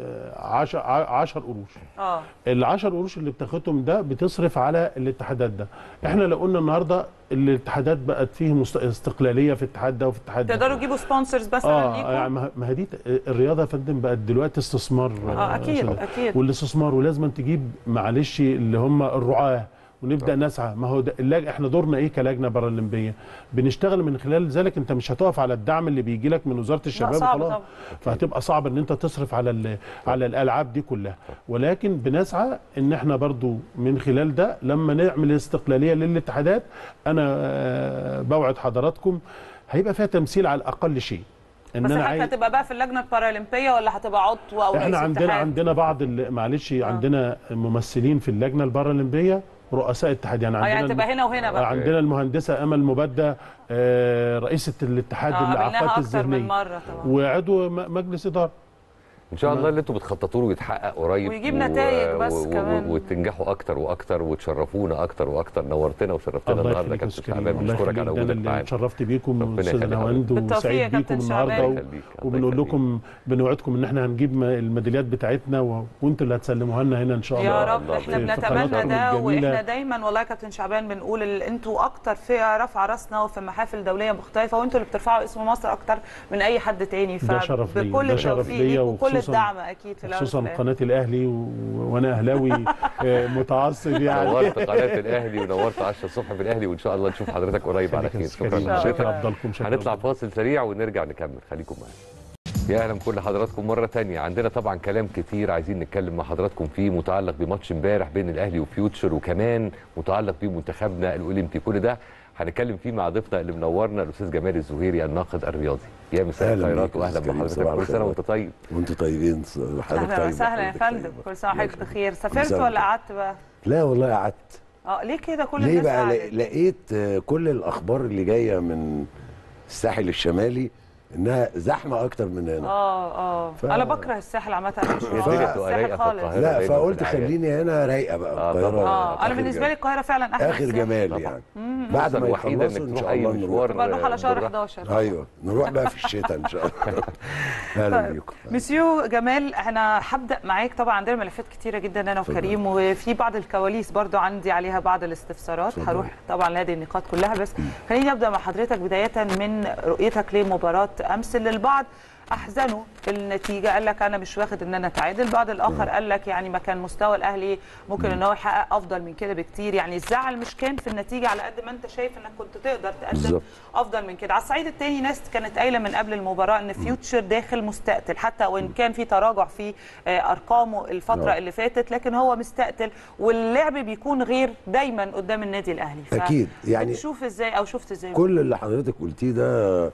10 10 قروش اه ال 10 قروش اللي بتاخدهم ده بتصرف على الاتحادات ده احنا لو قلنا النهارده الاتحادات بقت فيه مست- استقلاليه في الاتحاد ده وفي الاتحاد ده تقدروا تجيبوا سبونسرز مثلا اه ليكم يعني ما ما هي دي الرياضه يا فندم بقت دلوقتي استثمار اه اكيد شباب. اكيد والاستثمار ولازم تجيب معلش اللي هم الرعاه ونبدا نسعى ما هو ده اللج... احنا دورنا ايه كلجنه بارالمبيه بنشتغل من خلال ذلك انت مش هتقف على الدعم اللي بيجي لك من وزاره الشباب صعب وخلاص. طبعا. فهتبقى صعب ان انت تصرف على ال... على الالعاب دي كلها ولكن بنسعى ان احنا برضو من خلال ده لما نعمل استقلاليه للاتحادات انا آه، بوعد حضراتكم هيبقى فيها تمثيل على الاقل شيء ان بس انا حضرتك عايز هتبقى بقى في اللجنه البارالمبيه ولا هتبقى عضو او رئيس احنا عندنا اتحاد؟ عندنا بعض ال- معلش عندنا ممثلين في اللجنه البارالمبيه رؤساء اتحاد يعني اه عندنا يعني الم- تبقى هنا وهنا بقى عندنا المهندسه امل مبدة آه، رئيسه الاتحاد اه قابلناها الاعاقات اكتر من الذهنيه مره طبعا وعضو م- مجلس اداره ان شاء الله اللي انتم بتخططوا له يتحقق قريب ويجيب نتائج بس و... كمان. و... وتنجحوا اكتر واكتر وتشرفونا اكتر واكتر نورتنا وشرفتنا الله النهارده يخليك يا كابتن أستاذ كريم شعبان الله بنشكرك يخليك على ده أنا وجودك اللي معانا اتشرفت بيكم ربنا استاذ يخليك. نواند بالتوفيق يا وسعيد كابتن بيكم شعبان. النهارده الله و- يخليك، الله وبنقول يخليك. لكم بنوعدكم ان احنا هنجيب م- الميداليات بتاعتنا و... وانتوا اللي هتسلموها لنا هنا ان شاء الله يا رب الله احنا في- في بنتمنى قناتكم ده الجميلة. واحنا دايما والله يا كابتن شعبان بنقول ال- انتوا اكتر فئه رافعه راسنا وفي محافل دوليه مختلفه وانتوا اللي بترفعوا اسم مصر اكتر من اي حد تاني ده شرف ليا، بكل ده شرف التوفيق ليا ليك وكل وخصوصاً- الدعم اكيد في الأول خصوصا وفي الآخر. قناه الاهلي و... وانا اهلاوي آه، متعصب يعني نورت قناه الاهلي ونورت 10 الصبح في الاهلي وان شاء الله نشوف حضرتك قريب على خير شكرا شكرا لحضرتك افضلكم شكرا هنطلع فاصل سريع ونرجع نكمل خليكم معانا يا اهلا بكل حضراتكم مره تانية عندنا طبعا كلام كتير عايزين نتكلم مع حضراتكم فيه متعلق بماتش امبارح بين الاهلي وفيوتشر وكمان متعلق بمنتخبنا الاولمبي كل ده هنتكلم فيه مع ضيفنا اللي منورنا الاستاذ جمال الزهيري الناقد الرياضي يا مساء أهلا الخيرات بيك يا واهلا أستاذ كريم. بحضرتك صباح كل سنه الخير. وانت طيب وانتوا طيبين حضرتك اهلا طيب وسهلا يا وحضرتك فندم طيبة. كل سنه وحضرتك بخير سافرت سنة ولا وأنت قعدت بقى؟ لا والله قعدت اه ليه كده كل ليه الناس بقى قعدت؟ لا- لقيت آه، كل الاخبار اللي جايه من الساحل الشمالي انها زحمه اكتر من هنا اه اه ف- انا بكره الساحل عامه أنا مش هي بحب الدنيا بتبقى رايقة الساحل في خالص القاهرة. لا دايماً فقلت في الأعياد. خليني هنا رايقه بقى آه، القاهره طبعاً. اه انا آخر بالنسبه جمال. لي القاهره فعلا اخر اخر الساحل. جمال طبعاً. يعني بعد الفرصة ما الوحيدة يخلصوا انك ان تروح شاء اي الله نروح مشوار تبقى نروح على شهر بالراحة. 11 ايوه نروح بقى في الشتاء ان شاء الله اهلا طيب. بيكم مسيو جمال انا هبدا معاك طبعا عندنا ملفات كتيره جدا انا اتفضل. وكريم وفي بعض الكواليس برضو عندي عليها بعض الاستفسارات اتفضل. هروح طبعا لهذه النقاط كلها بس خليني ابدا مع حضرتك بدايه من رؤيتك لمباراه امس اللي البعض احزنوا النتيجه قال لك انا مش واخد ان انا اتعادل البعض الاخر قال لك يعني ما كان مستوى الاهلي ممكن ان هو يحقق افضل من كده بكتير يعني الزعل مش كان في النتيجه على قد ما انت شايف انك كنت تقدر تقدم بالظبط. افضل من كده على الصعيد الثاني ناس كانت قايله من قبل المباراه ان فيوتشر داخل مستقتل حتى وان كان في تراجع في آه، ارقامه الفتره آه. اللي فاتت لكن هو مستقتل واللعب بيكون غير دايما قدام النادي الاهلي ف- أكيد. يعني بتشوف ازاي او شفت ازاي كل اللي حضرتك قلتيه ده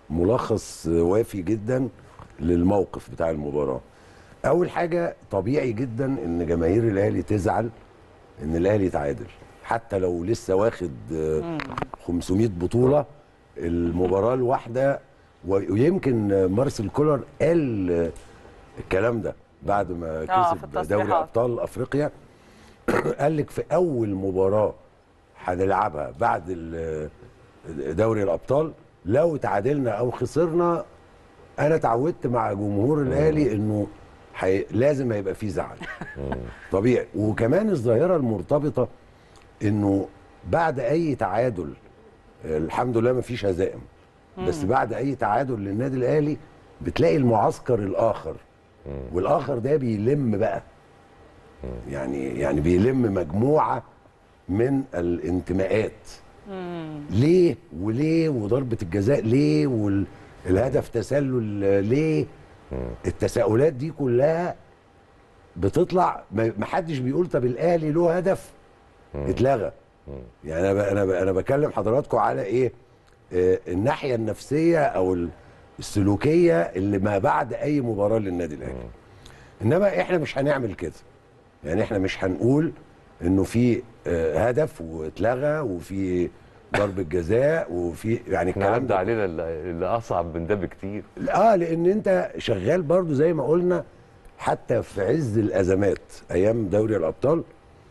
ملخص وافي جدا للموقف بتاع المباراه اول حاجه طبيعي جدا ان جماهير الاهلي تزعل ان الاهلي يتعادل حتى لو لسه واخد آه، 500 بطوله المباراه الواحده و- ويمكن آه، مارسيل كولر قال آه، الكلام ده بعد ما آه، في كسب التصريحات. دوري ابطال افريقيا قال لك في اول مباراه هنلعبها بعد ال- دوري الابطال لو تعادلنا او خسرنا انا اتعودت مع جمهور الاهلي انه حي... لازم هيبقى فيه زعل طبيعي وكمان الظاهره المرتبطه انه بعد اي تعادل الحمد لله ما فيش هزائم بس بعد اي تعادل للنادي الاهلي بتلاقي المعسكر الاخر والاخر ده بيلم بقى يعني يعني بيلم مجموعه من الانتماءات ليه وليه وضربه الجزاء ليه والهدف تسلل ليه التساؤلات دي كلها بتطلع ما ما حدش بيقول طب الاهلي له هدف اتلغى يعني انا ب- انا ب- انا بكلم حضراتكم على ايه آه، الناحيه النفسيه او ال- السلوكيه اللي ما بعد اي مباراه للنادي الاهلي انما احنا مش هنعمل كده يعني احنا مش هنقول انه في آه، هدف واتلغى وفي ضربه جزاء وفي يعني احنا الكلام عدى ده علينا اللي اللي اصعب من ده بكتير اه لان انت شغال برضو زي ما قلنا حتى في عز الازمات ايام دوري الابطال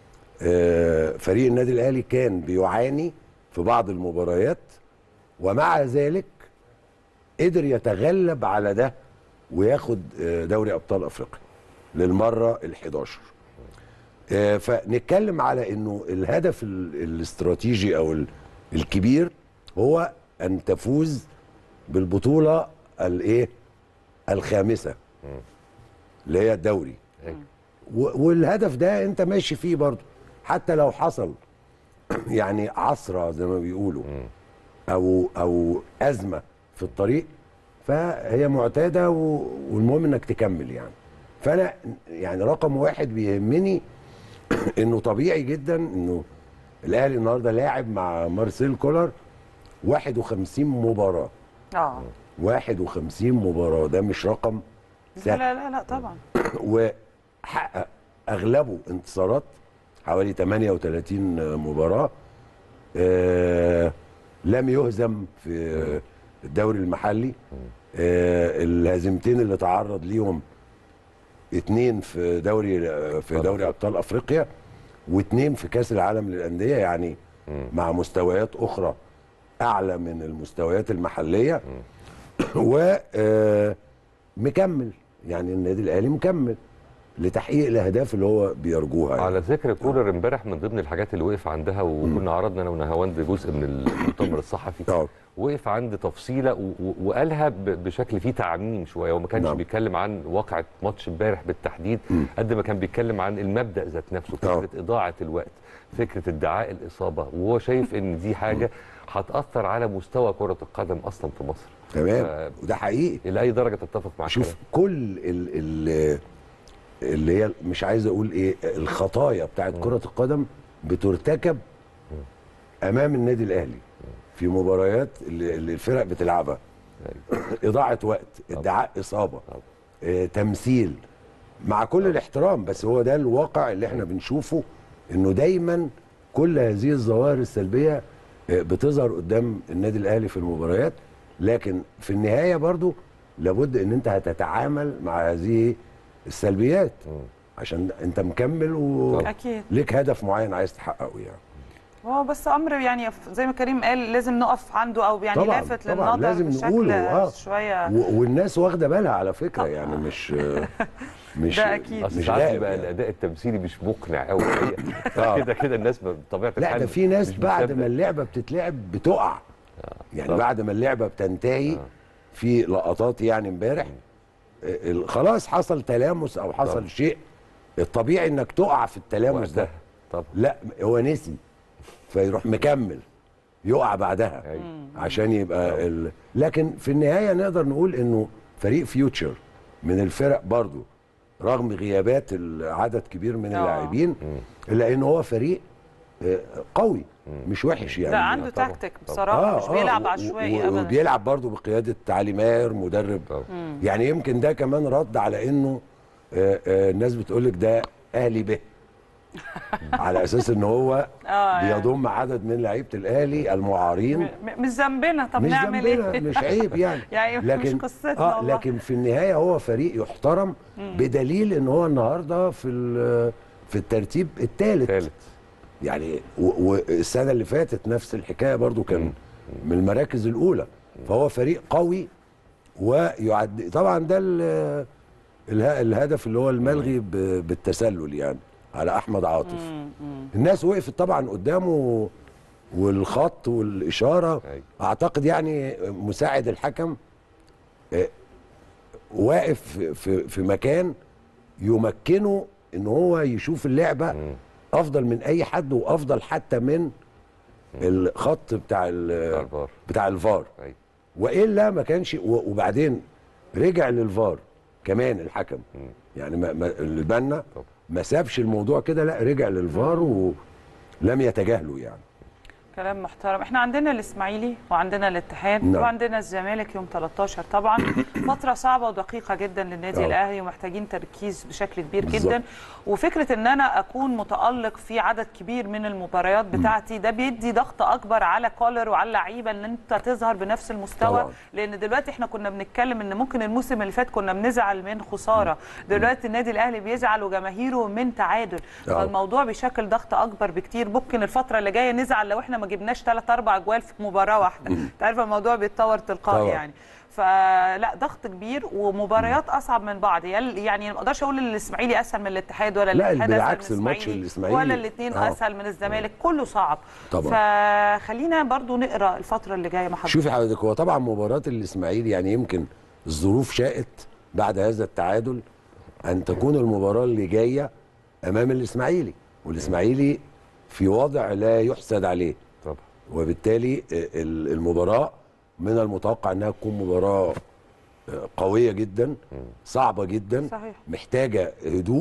آه فريق النادي الاهلي كان بيعاني في بعض المباريات ومع ذلك قدر يتغلب على ده وياخد آه دوري ابطال افريقيا للمره ال11 آه فنتكلم على انه الهدف ال- الاستراتيجي او ال- الكبير هو ان تفوز بالبطوله الايه الخامسه اللي هي الدوري أيوة. و- والهدف ده انت ماشي فيه برضه حتى لو حصل يعني عصره زي ما بيقولوا او او ازمه في الطريق فهي معتاده و- والمهم انك تكمل يعني فانا يعني رقم واحد بيهمني انه طبيعي جدا انه الاهلي النهارده لاعب مع مارسيل كولر 51 مباراه اه 51 مباراه ده مش رقم لا سهل لا لا, لا طبعا وحقق اغلبه انتصارات حوالي 38 مباراه آه لم يهزم في الدوري المحلي آه الهزيمتين اللي تعرض ليهم اتنين في دوري في دوري ابطال افريقيا واتنين في كاس العالم للانديه يعني مع مستويات اخرى اعلى من المستويات المحليه ومكمل يعني النادي الاهلي مكمل لتحقيق الاهداف اللي هو بيرجوها يعني. على ذكر كولر امبارح من ضمن الحاجات اللي وقف عندها وكنا عرضنا انا ونهاوند جزء من المؤتمر الصحفي آه. وقف عند تفصيله و- و- وقالها ب- بشكل فيه تعميم شويه وما كانش نعم. بيتكلم عن واقعه ماتش امبارح بالتحديد قد ما كان بيتكلم عن المبدا ذات نفسه فكره اضاعه الوقت فكره ادعاء الاصابه وهو شايف ان دي حاجه هتاثر على مستوى كره القدم اصلا في مصر تمام آه، وده حقيقي الى اي درجه تتفق مع شوف الكلام؟ كل ال ال اللي هي مش عايز اقول ايه الخطايا بتاعت كره القدم بترتكب امام النادي الاهلي في مباريات اللي اللي الفرق بتلعبها اضاعه وقت ادعاء اصابه آه، تمثيل مع كل الاحترام بس هو ده الواقع اللي احنا بنشوفه انه دايما كل هذه الظواهر السلبيه آه، بتظهر قدام النادي الاهلي في المباريات لكن في النهايه برضو لابد ان انت هتتعامل مع هذه السلبيات عشان انت مكمل اكيد وليك هدف معين عايز تحققه يعني هو بس امر يعني زي ما كريم قال لازم نقف عنده او يعني طبعاً، لافت طبعاً، للنظر لازم بشكل نقوله، آه. شويه و- والناس واخده بالها على فكره يعني مش مش ده أكيد. اصل مش ساعات غائب بيبقى يعني. الاداء التمثيلي مش مقنع قوي آه. كده كده الناس بطبيعه لا الحال ده في ناس مش بعد بتصدق. ما اللعبه بتتلعب بتقع يعني طبعا. بعد ما اللعبه بتنتهي في لقطات يعني امبارح آه، ال- خلاص حصل تلامس او حصل طبعا. شيء الطبيعي انك تقع في التلامس ده وقتها. طب لا هو نسي فيروح مكمل يقع بعدها أيوة. عشان يبقى ال... لكن في النهايه نقدر نقول انه فريق فيوتشر من الفرق برضو رغم غيابات عدد كبير من آه. اللاعبين الا ان هو فريق آه، قوي مش وحش يعني لا عنده طبعاً. تكتيك طبعاً. بصراحه مش بيلعب و- عشوائي و- ابدا وبيلعب برضو بقياده علي ماهر مدرب طبعاً. يعني يمكن ده كمان رد على انه آه، آه، الناس بتقول لك ده اهلي به على اساس ان هو اه يعني بيضم عدد من لعيبه الاهلي المعارين م- مش ذنبنا طب مش نعمل ذنبنا ايه مش عيب يعني يعني مش قصتنا اه والله. لكن في النهايه هو فريق يحترم بدليل ان هو النهارده في ال- في الترتيب الثالث ثالث يعني و- والسنه اللي فاتت نفس الحكايه برضو كان من المراكز الاولى فهو فريق قوي ويعد طبعا ده ال- اله- الهدف اللي هو الملغي ب- بالتسلل يعني على احمد عاطف الناس وقفت طبعا قدامه والخط والاشاره أيوة. اعتقد يعني مساعد الحكم آه، واقف في- في في مكان يمكنه ان هو يشوف اللعبه افضل من اي حد وافضل حتى من الخط بتاع ال- بتاع الفار. بتاع الفار أيوة. والا ما كانش و- وبعدين رجع للفار كمان الحكم يعني ما ما البنا طبعا. ما سابش الموضوع كده لا رجع للفار ولم يتجاهله يعني كلام محترم احنا عندنا الاسماعيلي وعندنا الاتحاد نعم. وعندنا الزمالك يوم 13 طبعا فتره صعبه ودقيقه جدا للنادي آه. الاهلي ومحتاجين تركيز بشكل كبير بالظبط. جدا وفكره ان انا اكون متالق في عدد كبير من المباريات بتاعتي ده بيدي ضغط اكبر على كولر وعلى اللعيبه ان انت تظهر بنفس المستوى طبعا. لان دلوقتي احنا كنا بنتكلم ان ممكن الموسم اللي فات كنا بنزعل من خساره دلوقتي النادي الاهلي بيزعل وجماهيره من تعادل آه. فالموضوع بيشكل ضغط اكبر بكتير ممكن الفتره اللي جايه نزعل لو احنا ما جبناش 3 4 اجوال في مباراه واحده انت عارف الموضوع بيتطور تلقائي طبعا. يعني فلا ضغط كبير ومباريات اصعب من بعض يل- يعني ما اقدرش اقول ان الاسماعيلي اسهل من الاتحاد ولا لا، الاتحاد بالعكس اسهل من الماتش الإسماعيلي الإسماعيلي- ولا الاثنين آه. اسهل من الزمالك كله صعب طبعا. فخلينا برضو نقرا الفتره اللي جايه مع حضرتك شوفي حضرتك هو طبعا مباراة الإسماعيلي يعني يمكن الظروف شاءت بعد هذا التعادل أن تكون المباراة اللي جاية أمام الإسماعيلي والإسماعيلي في وضع لا يحسد عليه طبعا وبالتالي ال- المباراة من المتوقع أنها تكون مباراة قوية جدا صعبة جدا صحيح. محتاجة هدوء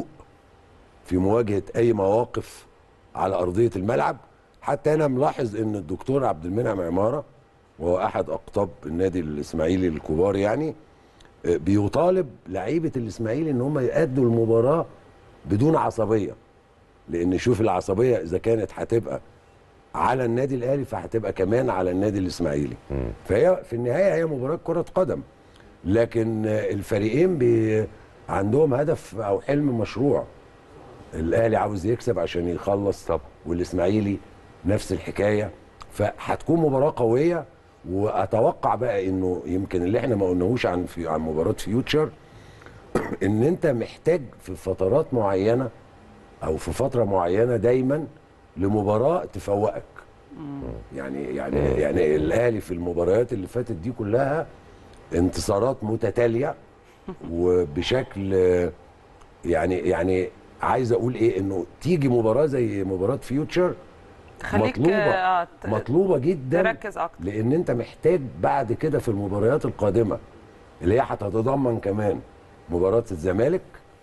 في مواجهة أي مواقف على أرضية الملعب حتى أنا ملاحظ أن الدكتور عبد المنعم عمارة وهو أحد أقطاب النادي الإسماعيلي الكبار يعني آه، بيطالب لعيبة الإسماعيلي أن هم يأدوا المباراة بدون عصبية لأن شوف العصبية إذا كانت هتبقى على النادي الأهلي فهتبقى كمان على النادي الإسماعيلي فهي في النهاية هي مباراة كرة قدم لكن آه، الفريقين بي عندهم هدف أو حلم مشروع الاهلي عاوز يكسب عشان يخلص طبعا. والاسماعيلي نفس الحكايه فهتكون مباراه قويه واتوقع بقى انه يمكن اللي احنا ما قلناهوش عن في عن مباراه فيوتشر ان انت محتاج في فترات معينه او في فتره معينه دايما لمباراه تفوقك يعني يعني يعني الاهلي في المباريات اللي فاتت دي كلها انتصارات متتاليه وبشكل آه، يعني يعني عايز اقول ايه انه تيجي مباراه زي مباراه فيوتشر تخليك مطلوبه آه، ت- مطلوبه جدا تركز اكتر لان انت محتاج بعد كده في المباريات القادمه اللي هي هتتضمن كمان مباراه الزمالك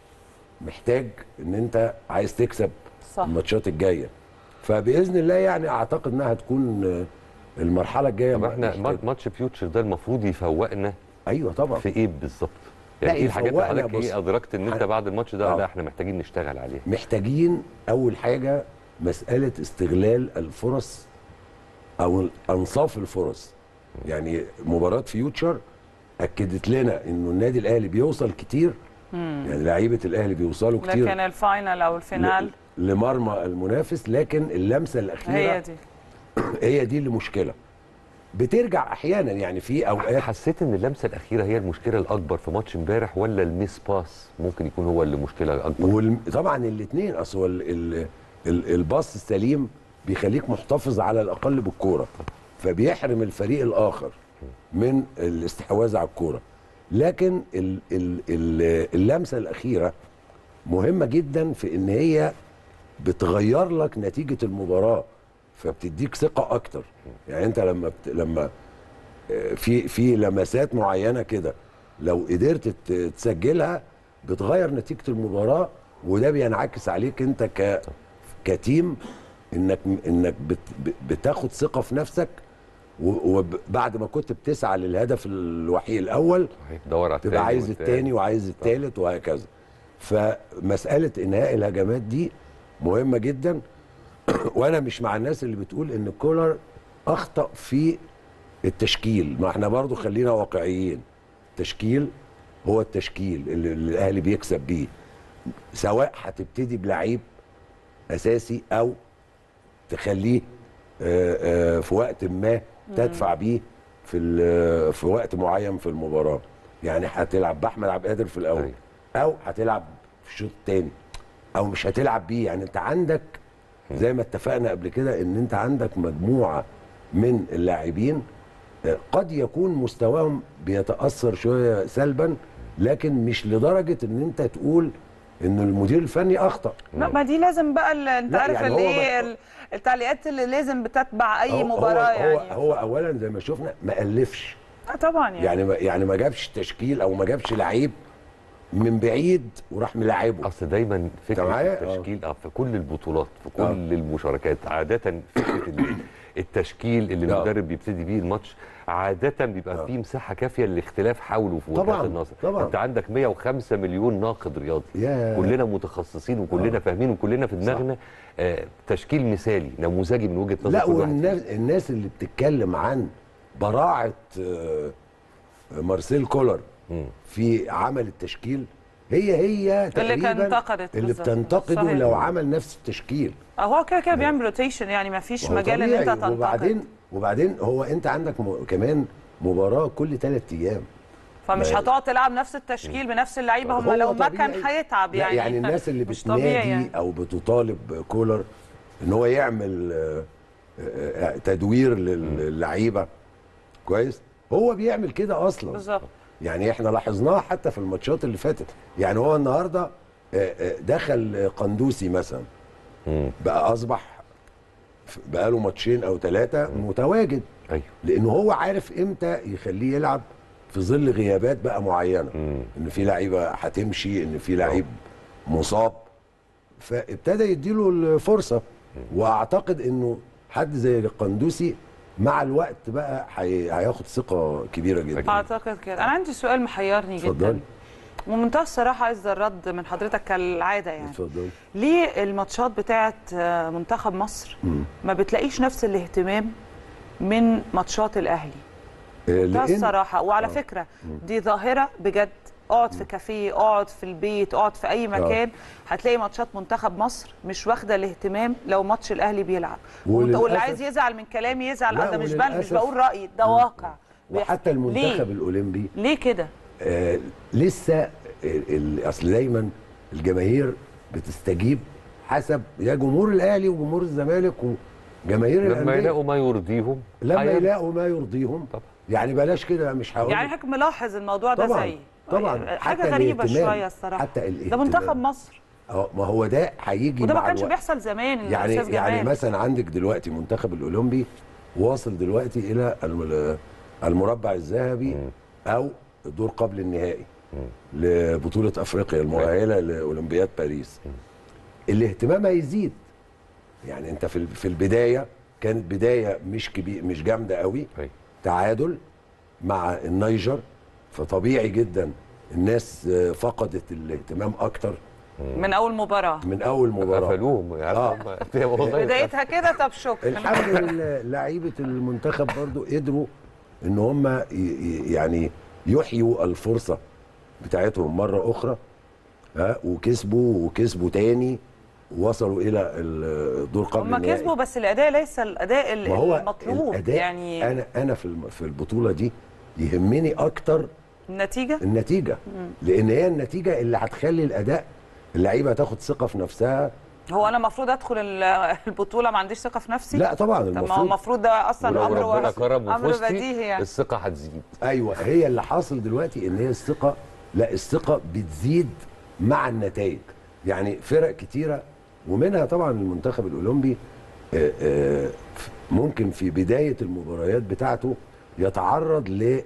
محتاج ان انت عايز تكسب صح. الماتشات الجايه فباذن الله يعني اعتقد انها هتكون آه، المرحله الجايه طب احنا محتاج- ماتش فيوتشر ده المفروض يفوقنا ايوه طبعا في ايه بالظبط؟ لا، يعني ايه الحاجات اللي يفوقنا حضرتك بص. ايه ادركت ان انت ح- بعد الماتش ده آه. لا احنا محتاجين نشتغل عليه محتاجين اول حاجه مساله استغلال الفرص او انصاف الفرص يعني مباراه فيوتشر اكدت لنا انه النادي الاهلي بيوصل كتير يعني لعيبه الاهلي بيوصلوا كتير لكن الفاينل او الفينال ل- لمرمى المنافس لكن اللمسه الاخيره هي دي هي دي اللي مشكله بترجع احيانا يعني في اوقات حسيت ان اللمسه الاخيره هي المشكله الاكبر في ماتش امبارح ولا الميس باس ممكن يكون هو اللي مشكله اكبر وطبعا الاثنين اصل هو ال- ال- ال- الباص السليم بيخليك محتفظ على الاقل بالكوره فبيحرم الفريق الاخر من الاستحواذ على الكوره لكن ال ال ال اللمسه الاخيره مهمه جدا في ان هي بتغير لك نتيجه المباراه فبتديك ثقه اكتر يعني انت لما بت لما آه، في في لمسات معينه كده لو قدرت ت- تسجلها بتغير نتيجه المباراه وده بينعكس عليك انت ك كتيم انك انك بت بتاخد ثقه في نفسك و- وبعد ما كنت بتسعى للهدف الوحيد الاول دور على تبقى عايز التاني وعايز التالت وهكذا فمساله انهاء الهجمات دي مهمه جدا وانا مش مع الناس اللي بتقول ان كولر اخطا في التشكيل ما احنا برضو خلينا واقعيين التشكيل هو التشكيل اللي اللي الاهلي بيكسب بيه سواء هتبتدي بلعيب اساسي او تخليه آه، آه، في وقت ما تدفع بيه في ال- في وقت معين في المباراه يعني هتلعب باحمد عبد القادر في الاول أيوة. او هتلعب في الشوط الثاني او مش هتلعب بيه يعني انت عندك زي ما اتفقنا قبل كده ان انت عندك مجموعه من اللاعبين آه، قد يكون مستواهم بيتاثر شويه سلبا لكن مش لدرجه ان انت تقول ان المدير الفني اخطا لا ما دي لازم بقى ال- انت لا، عارف يعني اللي هو ايه ما- ال- التعليقات اللي لازم بتتبع اي هو- مباراه هو يعني هو, هو اولا زي ما شفنا ما الفش آه طبعا يعني, يعني ما يعني ما جابش تشكيل او ما جابش لعيب من بعيد وراح ملاعبه اصل دايما فكره معايا؟ التشكيل اه في كل البطولات في كل آه. المشاركات عاده فكره ال- التشكيل اللي آه. المدرب بيبتدي بيه الماتش عاده بيبقى آه. فيه مساحه كافيه للاختلاف حوله في وجهات طبعاً، النظر طبعاً. انت عندك 105 مليون ناقد رياضي ياه. كلنا متخصصين وكلنا آه. فاهمين وكلنا في دماغنا آه تشكيل مثالي نموذجي من وجهه نظر لا كل واحد والناس الناس اللي بتتكلم عن براعه آه، مارسيل كولر مم. في عمل التشكيل هي هي اللي كان تقريبا انتقدت اللي بالظبط. بتنتقده صحيح. لو عمل نفس التشكيل هو كده كده بيعمل روتيشن يعني ما فيش وهو مجال ان انت طبيعي. تنتقد وبعدين وبعدين هو انت عندك م... كمان مباراه كل ثلاث ايام فمش ما- هتقعد تلعب نفس التشكيل بنفس اللعيبه هم هو لو ما طبيعي. كان هيتعب لا، يعني يعني الناس اللي مش طبيعي بتنادي يعني. او بتطالب كولر ان هو يعمل آه، آه، آه، تدوير لل- للعيبه كويس هو بيعمل كده اصلا بالظبط يعني احنا لاحظناها حتى في الماتشات اللي فاتت يعني هو النهارده آه، آه، دخل قندوسي مثلا مم. بقى اصبح بقى له ماتشين او ثلاثه متواجد ايوه لانه هو عارف امتى يخليه يلعب في ظل غيابات بقى معينه مم. ان في لعيبه هتمشي ان في لعيب مصاب فابتدى يديله الفرصه واعتقد انه حد زي القندوسي مع الوقت بقى هي- هياخد ثقه كبيره جدا اعتقد كده انا عندي سؤال محيرني اتفضلي. جدا ومنتهى الصراحه عايز الرد من حضرتك كالعاده يعني اتفضل ليه الماتشات بتاعه آه، منتخب مصر ما بتلاقيش نفس الاهتمام من ماتشات الاهلي ده لان الصراحه وعلى فكره دي ظاهره بجد اقعد في كافيه اقعد في البيت اقعد في اي مكان هتلاقي ماتشات منتخب مصر مش واخده الاهتمام لو ماتش الاهلي بيلعب واللي وللأسف- عايز يزعل من كلامي يزعل لا، انا مش بل مش وللأسف- بقول رايي ده واقع وحتى المنتخب ليه؟ الاولمبي ليه كده آه لسه ال- ال- اصل دايما الجماهير بتستجيب حسب يا جمهور الاهلي وجمهور الزمالك وجماهير لما الأندية. يلاقوا ما يرضيهم لما هيعمل. يلاقوا ما يرضيهم طبعا. يعني بلاش كده مش هقول يعني حضرتك ملاحظ الموضوع ده طبعا زي طبعا حاجه حتى غريبه الاهتمام. شويه الصراحه حتى ده الاهتمام منتخب مصر اه ما هو ده هيجي وده ما مع كانش الوقت. بيحصل زمان يا يعني أستاذ يعني جمال. مثلا عندك دلوقتي منتخب الاولمبي واصل دلوقتي الى الم- المربع الذهبي او الدور قبل النهائي لبطوله افريقيا المؤهله لاولمبياد باريس الاهتمام هيزيد يعني انت في ال- في البدايه كانت بدايه مش كبير مش جامده قوي أيوة. تعادل مع النيجر فطبيعي جدا الناس آه، فقدت الاهتمام اكتر من اول مباراه من اول مباراه قفلوهم يعني آه. هم- والله بدايتها كده طب شكرا الحمد لله لعيبه المنتخب برضو قدروا ان هم ي- ي- يعني يحيوا الفرصه بتاعتهم مره اخرى ها وكسبوا وكسبوا تاني ووصلوا الى الدور قبل هم النهائي. كسبوا بس الاداء ليس الاداء ال- ما هو المطلوب الأداء يعني انا انا في الم- في البطوله دي يهمني اكتر النتيجه النتيجه لان هي النتيجه اللي هتخلي الاداء اللعيبه تاخد ثقه في نفسها هو انا المفروض ادخل ال- البطوله ما عنديش ثقه في نفسي لا طبعا طب ما هو المفروض المفروض ده اصلا ولو امر ربنا وس- كرم امر وفزتي بديهي يعني الثقه هتزيد ايوه هي اللي حاصل دلوقتي ان هي الثقه لا الثقه بتزيد مع النتائج يعني فرق كتيره ومنها طبعا المنتخب الاولمبي آه، آه، ممكن في بدايه المباريات بتاعته يتعرض ل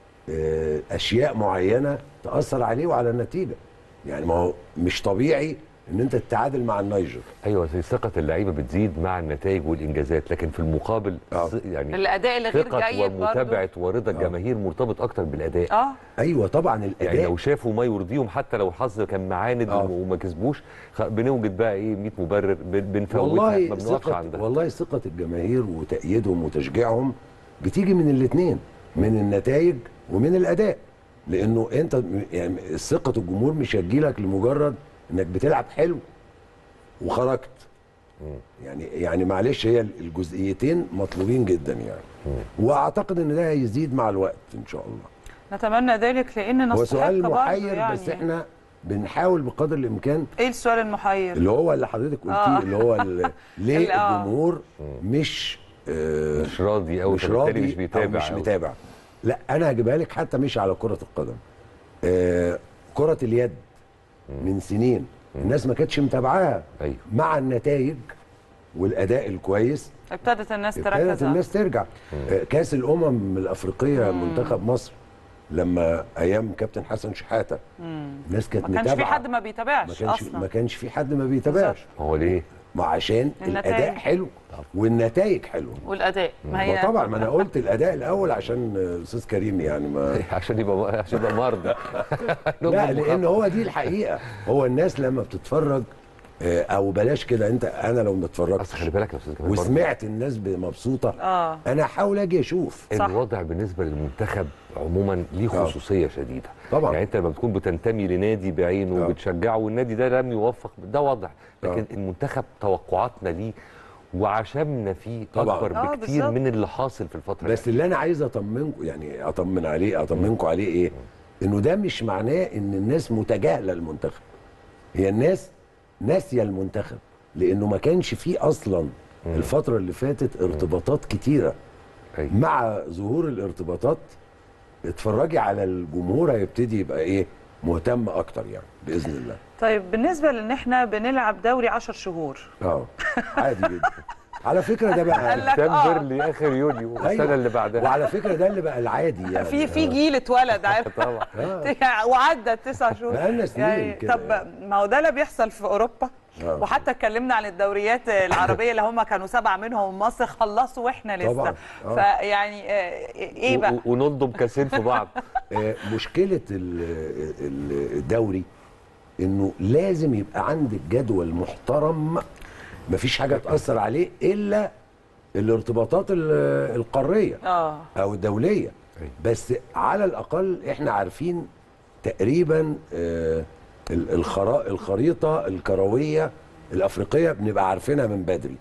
آه، اشياء معينه تاثر عليه وعلى النتيجه يعني ما هو مش طبيعي ان انت تتعادل مع النيجر ايوه زي ثقه اللعيبه بتزيد مع النتائج والانجازات لكن في المقابل آه. ث- يعني الاداء الغير ثقه جيد برضه ومتابعه ورضا الجماهير مرتبط اكتر بالاداء اه ايوه طبعا الاداء يعني لو شافوا ما يرضيهم حتى لو الحظ كان معاند آه. وما كسبوش خ- بنوجد بقى ايه 100 مبرر بن- بنفوتها ما والله بنقفش ثقة عندها والله ثقة الجماهير وتأييدهم وتشجيعهم بتيجي من الاثنين من النتائج ومن الأداء لأنه أنت م- يعني ثقة الجمهور مش هتجيلك لمجرد إنك بتلعب حلو وخرجت يعني يعني معلش هي الجزئيتين مطلوبين جدا يعني واعتقد ان ده هيزيد مع الوقت ان شاء الله نتمنى ذلك لان هو نستحق سؤال برضه محير يعني بس احنا بنحاول بقدر الامكان ايه السؤال المحير اللي هو اللي حضرتك قلتيه آه. اللي هو ال- ليه اللي- آه. الجمهور مش آه مش راضي او مش فبالتالي راضي مش بيتابع أو مش أو- متابع لا انا هجيبها لك حتى مش على كره القدم آه كره اليد من سنين الناس ما كانتش متابعاها ايوه مع النتائج والاداء الكويس ابتدت الناس ابتدت تركز الناس ترجع آه، كاس الامم الافريقيه منتخب مصر لما ايام كابتن حسن شحاته الناس كانت ما كانش في متابعه حد ما بيتابعش ما كانش اصلا ما كانش في حد ما بيتابعش ما هو ليه؟ ما عشان النتائج. الاداء حلو والنتائج حلوه والاداء ما ما هي طبعا ما انا قلت الاداء الاول عشان آه، استاذ كريم يعني ما عشان يبقى عشان يبقى مرضى لا لان هو دي الحقيقه هو الناس لما بتتفرج آه، او بلاش كده انت انا لو ما اصل خلي اتفرجتش بالك يا استاذ كمان برضه وسمعت الناس مبسوطه اه انا هحاول اجي اشوف صح. الوضع بالنسبه للمنتخب عموما ليه آه. خصوصيه شديده طبعا. يعني انت لما بتكون بتنتمي لنادي بعينه آه. وبتشجعه والنادي ده لم يوفق ده وضع لكن آه. المنتخب توقعاتنا ليه وعشمنا فيه طبعاً. اكبر آه، بكتير بالظبط. من اللي حاصل في الفتره بس اللي انا عايز اطمنكم يعني اطمن عليه اطمنكم عليه ايه انه ده مش معناه ان الناس متجاهله المنتخب هي الناس ناسيه المنتخب لانه ما كانش فيه اصلا الفتره اللي فاتت ارتباطات كتيره أيوة. مع ظهور الارتباطات اتفرجي على الجمهور هيبتدي يبقى ايه مهتم اكتر يعني باذن الله طيب بالنسبه لان احنا بنلعب دوري 10 شهور اه عادي جدا على فكره ده بقى قال لك آه. سبتمبر لاخر يونيو السنه أيوة. اللي بعدها وعلى فكره ده اللي بقى العادي يعني في في جيل اتولد عارف طبعا وعدى التسع شهور بقالنا سنين كده طب ما هو ده اللي بيحصل في اوروبا آه. وحتى اتكلمنا عن الدوريات العربيه اللي هم كانوا سبعه منهم مصر خلصوا واحنا لسه طبعاً. آه. فيعني آه، ايه بقى و- و- ونضم كاسين في بعض آه، مشكله ال- ال- الدوري انه لازم يبقى عندك جدول محترم مفيش حاجه تاثر عليه الا الارتباطات ال- القاريه اه او الدوليه بس على الاقل احنا عارفين تقريبا آه، ال- الخرا- الخريطه الكرويه الافريقيه بنبقى عارفينها من بدري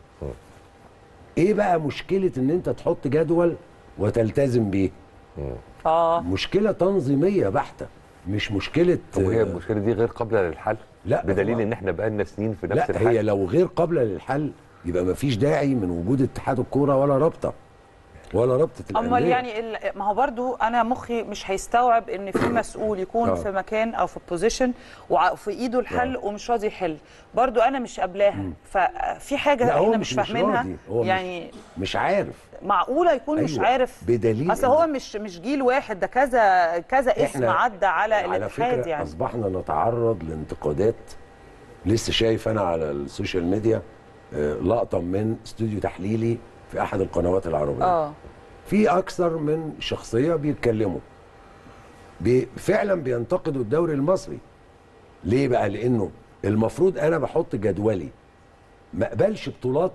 ايه بقى مشكله ان انت تحط جدول وتلتزم بيه اه مشكله تنظيميه بحته مش مشكله طب وهي آه، المشكله دي غير قابله للحل لا، بدليل طبعاً. ان احنا بقالنا سنين في نفس لا الحل هي لو غير قابله للحل يبقى مفيش داعي من وجود اتحاد الكوره ولا رابطه ولا رابطه الانديه امال يعني ال- ما هو برضو انا مخي مش هيستوعب ان في مسؤول يكون آه. في مكان او في بوزيشن وفي ايده الحل ومش راضي يحل برضو انا مش قابلاها ففي حاجه لا، هو احنا مش- مش مش فاهمينها راضي، هو مش- يعني مش عارف معقوله يكون مش أيوة، عارف بدليل اصل إن- هو مش مش جيل واحد ده كذا كذا اسم إحنا عدى على على الاتحاد فكره يعني اصبحنا نتعرض لانتقادات لسه شايف انا على السوشيال ميديا آه، لقطه من استوديو تحليلي في احد القنوات العربيه اه في اكثر من شخصيه بيتكلموا بي فعلا بينتقدوا الدوري المصري ليه بقى لانه المفروض انا بحط جدولي ما اقبلش بطولات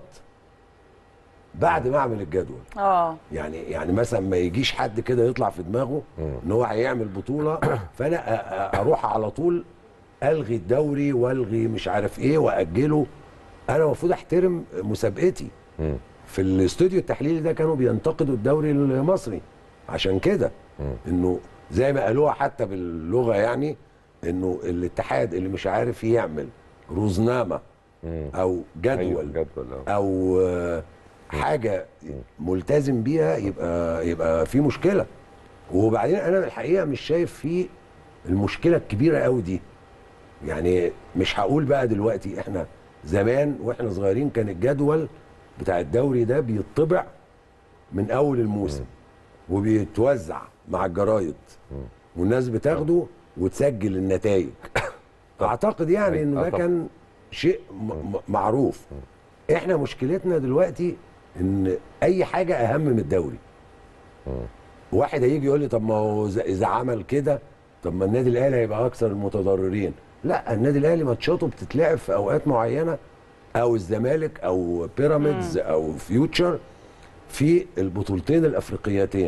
بعد ما اعمل الجدول اه يعني يعني مثلا ما يجيش حد كده يطلع في دماغه ان هو هيعمل بطوله فانا أ- أ- اروح على طول الغي الدوري والغي مش عارف ايه واجله انا المفروض احترم مسابقتي مم. في الاستوديو التحليلي ده كانوا بينتقدوا الدوري المصري عشان كده انه زي ما قالوها حتى باللغه يعني انه الاتحاد اللي مش عارف يعمل روزنامه مم. او أيوة، جدول جدول آه. او آه، حاجه ملتزم بيها يبقى يبقى في مشكله وبعدين انا الحقيقه مش شايف في المشكله الكبيره قوي دي يعني مش هقول بقى دلوقتي احنا زمان واحنا صغيرين كان الجدول بتاع الدوري ده بيطبع من اول الموسم وبيتوزع مع الجرايد والناس بتاخده وتسجل النتائج اعتقد يعني انه ده آه طبعاً. كان شيء م- م- معروف احنا مشكلتنا دلوقتي ان اي حاجه اهم من الدوري واحد هيجي يقول لي طب ما هو إذا- اذا عمل كده طب ما النادي الاهلي هيبقى اكثر المتضررين لا النادي الاهلي ماتشاته بتتلعب في اوقات معينه او الزمالك او بيراميدز او فيوتشر في البطولتين الافريقيتين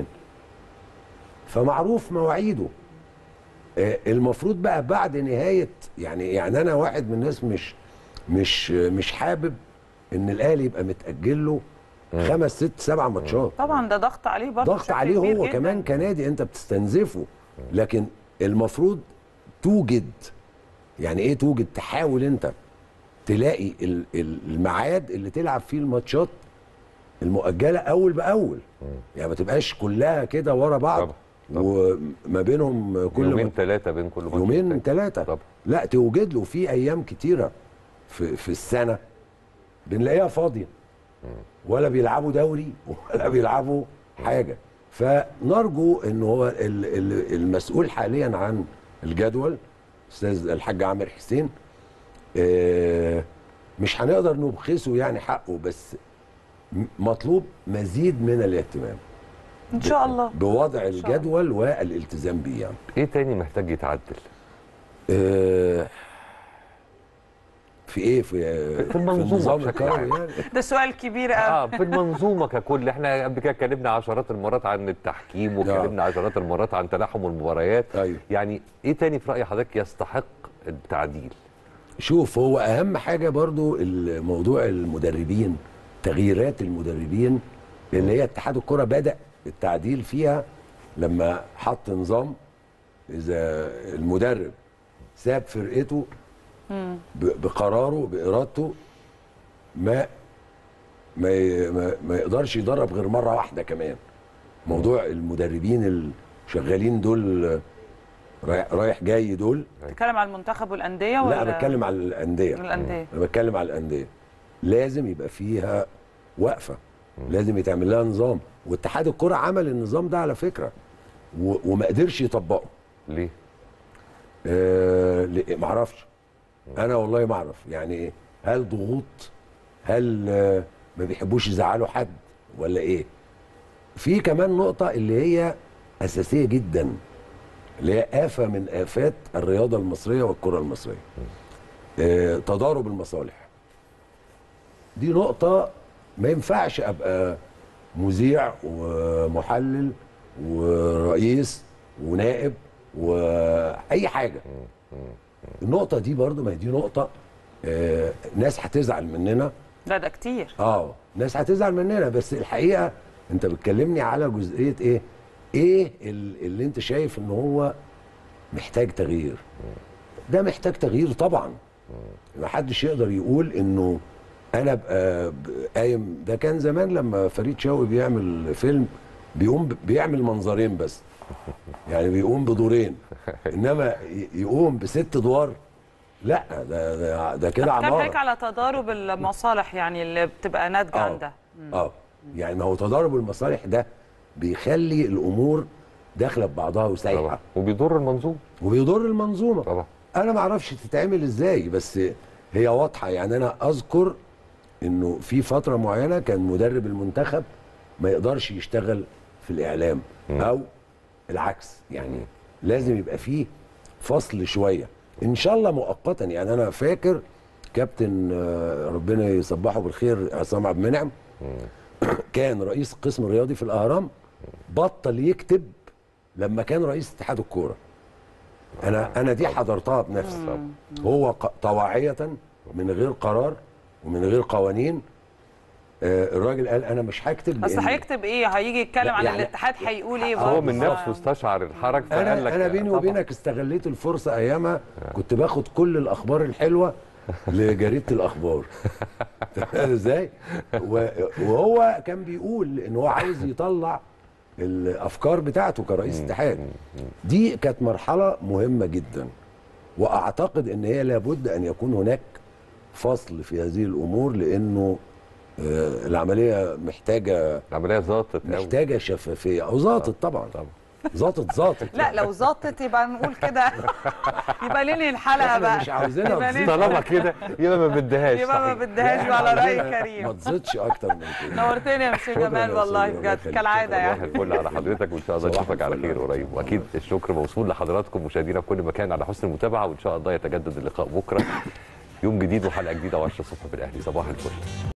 فمعروف مواعيده آه، المفروض بقى بعد نهايه يعني يعني انا واحد من الناس مش مش مش حابب ان الاهلي يبقى متاجل له خمس ست سبع ماتشات طبعا ده ضغط عليه برضه ضغط بشكل عليه كبير هو جداً. كمان كنادي انت بتستنزفه لكن المفروض توجد يعني ايه توجد تحاول انت تلاقي ال- ال- الميعاد اللي تلعب فيه الماتشات المؤجله اول باول يعني ما تبقاش كلها كده ورا بعض طبعا، طبعا. وما بينهم كل يومين ما- ثلاثه بين كل ماتش يومين والتاني. ثلاثه طبعا لا توجد له في ايام كتيره في في السنه بنلاقيها فاضيه ولا بيلعبوا دوري ولا بيلعبوا حاجه فنرجو ان هو ال- ال- المسؤول حاليا عن الجدول استاذ الحاج عامر حسين آه، مش هنقدر نبخسه يعني حقه بس م- مطلوب مزيد من الاهتمام ان شاء الله بوضع الجدول والالتزام بيه يعني ايه تاني محتاج يتعدل آه، في ايه في في المنظومة النظام بشكل الكروي عام. يعني ده سؤال كبير قوي اه في المنظومه ككل احنا قبل كده اتكلمنا عشرات المرات عن التحكيم واتكلمنا عشرات المرات عن تلاحم المباريات أيوة. يعني ايه تاني في راي حضرتك يستحق التعديل شوف هو اهم حاجه برضو الموضوع المدربين تغييرات المدربين اللي هي اتحاد الكره بدا التعديل فيها لما حط نظام اذا المدرب ساب فرقته ب- بقراره بارادته ما ما ي- ما, ما يقدرش يدرب غير مره واحده كمان موضوع المدربين الشغالين دول رايح, رايح جاي دول بتتكلم على المنتخب والانديه ولا لا انا بتكلم على الانديه الانديه انا بتكلم على الانديه لازم يبقى فيها وقفه لازم يتعمل لها نظام واتحاد الكره عمل النظام ده على فكره و- وما قدرش يطبقه ليه آه ل- ما اعرفش انا والله ما اعرف يعني ايه هل ضغوط هل آه ما بيحبوش يزعلوا حد ولا ايه في كمان نقطه اللي هي اساسيه جدا اللي هي آفة من آفات الرياضة المصرية والكرة المصرية آه تضارب المصالح دي نقطة ما ينفعش أبقى مذيع ومحلل ورئيس ونائب وأي حاجة النقطة دي برضو ما هي دي نقطة آه ناس هتزعل مننا لا ده كتير اه ناس هتزعل مننا بس الحقيقه انت بتكلمني على جزئيه ايه ايه ال- اللي انت شايف ان هو محتاج تغيير ده محتاج تغيير طبعا ما حدش يقدر يقول انه انا ابقى ب- قايم ده كان زمان لما فريد شوقي بيعمل فيلم بيقوم ب- بيعمل منظرين بس يعني بيقوم بدورين انما ي- يقوم بست ادوار لا ده ده, ده كده كان عماره هيك على تضارب المصالح يعني اللي بتبقى ناتجه عن ده اه يعني ما هو تضارب المصالح ده بيخلي الامور داخله ببعضها وسايحه طبعا وبيضر المنظومه وبيضر المنظومه طبعا انا ما اعرفش تتعمل ازاي بس هي واضحه يعني انا اذكر انه في فتره معينه كان مدرب المنتخب ما يقدرش يشتغل في الاعلام او العكس يعني لازم يبقى فيه فصل شويه ان شاء الله مؤقتا يعني انا فاكر كابتن آه، ربنا يصبحه بالخير عصام عبد المنعم كان رئيس القسم الرياضي في الاهرام بطل يكتب لما كان رئيس اتحاد الكوره انا انا دي حضرتها بنفسي هو ق- طواعيه من غير قرار ومن غير قوانين آه، الراجل قال انا مش هكتب اصل لأن هيكتب ايه هيجي يتكلم لا، عن يعني- الاتحاد هيقول ايه هو برضه؟ من نفسه استشعر الحرج فقال انا لك انا بيني طبعاً. وبينك استغليت الفرصه ايامها كنت باخد كل الاخبار الحلوه لجريده الاخبار فاهم ازاي و- وهو كان بيقول ان هو عاوز يطلع الافكار بتاعته كرئيس اتحاد دي كانت مرحله مهمه جدا واعتقد ان هي لابد ان يكون هناك فصل في هذه الامور لانه آه، العمليه محتاجه العمليه ظبطت قوي محتاجه شفافيه او ظابطت طبعا طبعا ظابطت ظابطت لا لو ظبطت يبقى نقول كده يبقى ننهي الحلقه احنا بقى مش عاوزينها يبقى تزيد. ننهي- طالما كده يبقى ما بدهاش يبقى ما صحيح. بدهاش لا، على راي عاوزينها كريم ما تزيدش اكتر من كده نورتني يا مستر شكراً جمال يا والله أستاذ، الله بجد يخليك. كالعاده صباح يعني الفل على حضرتك وان شاء الله صباح نشوفك على الفل خير عليك. قريب واكيد الشكر موصول لحضراتكم مشاهدينا في كل مكان على حسن المتابعه وان شاء الله يتجدد اللقاء بكره يوم جديد وحلقه جديده و10 الصبح بالاهلي صباح الفل